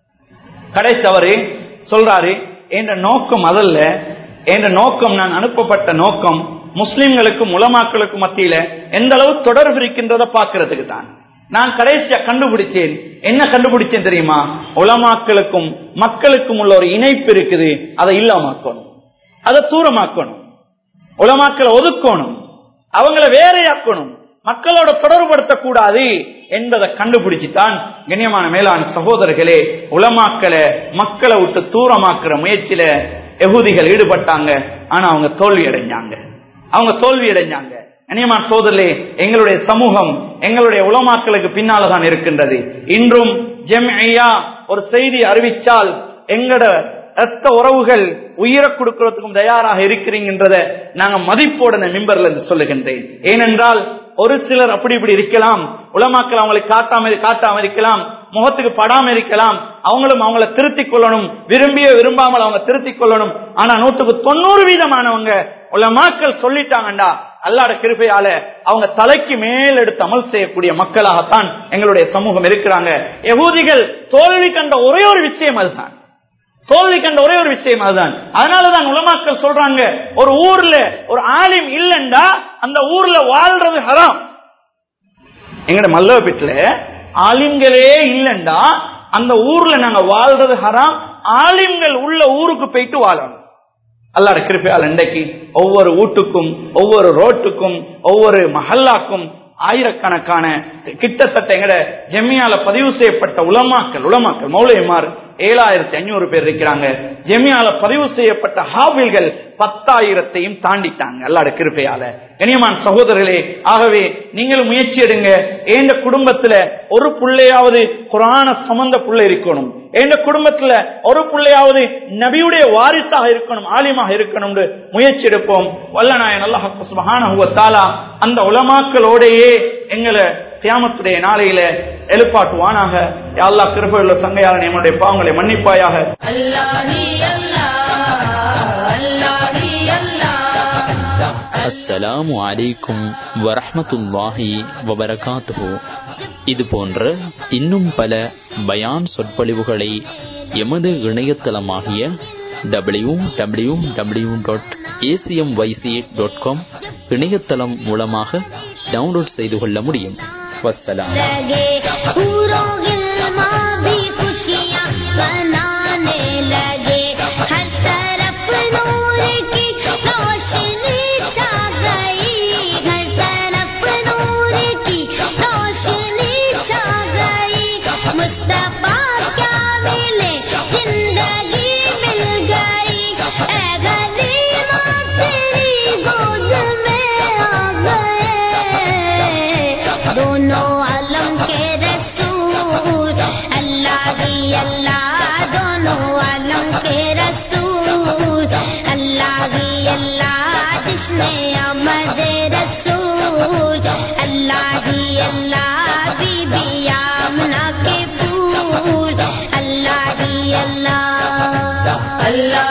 கடைசி அவரு சொல்றாரு என்ற நோக்கம் அதல்ல என்ற நோக்கம் நான் அனுப்பப்பட்ட நோக்கம் முஸ்லிம்களுக்கும் உலமாக்களுக்கும் மத்தியில எந்த அளவு தொடர்பு இருக்கின்றத பாக்குறதுக்கு தான் நான் கடைசியா கண்டுபிடிச்சேன் என்ன கண்டுபிடிச்சேன் தெரியுமா உலமாக்களுக்கும் மக்களுக்கும் உள்ள ஒரு இணைப்பு இருக்குது அதை இல்லாமக்கணும் அதை தூரமாக்கணும் உலமாக்களை ஒதுக்கணும் அவங்கள வேறையாக்கணும் மக்களோட தொடர்படுத்த கூடாது என்பதை கண்டுபிடிச்சுதான் கண்ணியமான மேலான சகோதரர்களே உலமாக்களை மக்களை விட்டு தூரமாக்குற முயற்சியில எகுதிகள் ஈடுபட்டாங்க ஆனா அவங்க தோல்வி அடைஞ்சாங்க அவங்க தோல்வி அடைஞ்சாங்க கண்ணியமான சோதரே எங்களுடைய சமூகம் எங்களுடைய உலமாக்களுக்கு பின்னால்தான் இருக்கின்றது இன்றும் ஜெம் ஒரு செய்தி அறிவிச்சால் எங்கட ரத்த உறவுகள் உயிரை கொடுக்கிறதுக்கும் தயாராக இருக்கிறீங்கன்றத நாங்க மதிப்போட இந்த மிம்பர்ல இருந்து சொல்லுகின்றேன் ஏனென்றால் ஒரு சிலர் அப்படி இப்படி இருக்கலாம் உலமாக்கள் அவங்களுக்கு காட்டாம காட்டாம இருக்கலாம் முகத்துக்கு படாம இருக்கலாம் அவங்களும் அவங்கள திருத்திக் கொள்ளணும் விரும்பிய விரும்பாமல் அவங்க திருத்திக் கொள்ளணும் ஆனா நூற்றுக்கு தொண்ணூறு வீதமானவங்க உலமாக்கள் சொல்லிட்டாங்கண்டா அல்லாட கிருப்பையால அவங்க தலைக்கு மேல் எடுத்து அமல் செய்யக்கூடிய மக்களாகத்தான் எங்களுடைய சமூகம் இருக்கிறாங்க யகூதிகள் தோல்வி கண்ட ஒரே ஒரு விஷயம் அதுதான் தோல்வி கண்ட ஒரே ஒரு விஷயம் அதுதான் அதனாலதான் உலமாக்கள் சொல்றாங்க ஒரு ஊர்ல ஒரு ஆலிம் இல்லைண்டா அந்த ஊர்ல வாழ்றது ஹராம் எங்கட மல்லவப்பீட்டுல ஆலிம்களே இல்லைண்டா அந்த ஊர்ல நாங்க வாழ்றது ஹராம் ஆலிம்கள் உள்ள ஊருக்கு போயிட்டு வாழணும் அல்லாட கிருப்பையால் இன்றைக்கு ஒவ்வொரு வீட்டுக்கும் ஒவ்வொரு ரோட்டுக்கும் ஒவ்வொரு மஹல்லாக்கும் ஆயிரக்கணக்கான கிட்டத்தட்ட எங்கட ஜெமியால பதிவு செய்யப்பட்ட உலமாக்கள் உலமாக்கள் மௌலியமார் ஏழாயிரத்தி ஐநூறு பேர் இருக்கிறாங்க ஜெமியால பதிவு செய்யப்பட்ட ஹாபில்கள் பத்தாயிரத்தையும் தாண்டிட்டாங்க அல்லாட கிருப்பையால கனியமான் சகோதரர்களே ஆகவே நீங்களும் முயற்சி எடுங்க எந்த குடும்பத்துல ஒரு பிள்ளையாவது குரான சம்பந்த புள்ள இருக்கணும் எந்த குடும்பத்துல ஒரு பிள்ளையாவது நபியுடைய வாரிசாக இருக்கணும் ஆலிமாக இருக்கணும் முயற்சி எடுப்போம் வல்லநாயன் அல்லாஹாலா அந்த உலமாக்களோடையே எங்களை தியாமத்துடைய நாளையில எழுப்பாட்டுவானாக எல்லா கிருபையுள்ள சங்கையாளன் நம்முடைய பாவங்களை மன்னிப்பாயாக அஸ்ஸலாமு அலைக்கும் வரஹமத்துல்லாஹி வபரகாத்துஹு இது போன்ற இன்னும் பல பயான் சொற்பொழிவுகளை எமது இணையதளமாகிய W W W dot ACM YC dot com இணையதளம் மூலமாக டவுன்லோட் செய்து கொள்ள முடியும் வசலாம் लगे हर तरफ नूर की रोशनी छा गई हर तरफ नूर की रोशनी छा गई मुस्तफा क्या मिले जिंदगी मिल गई ए गरीबा तेरी गोद में आ गए दोनों आलम के रसूल अल्लाह ही अल्लाह दोनों आलम के रसूल अल्लाह ही अल्लाह जिसने अमद रसूल अल्लाह ही अल्लाह बीबी आमना के फूल अल्लाह ही अल्लाह अल्लाह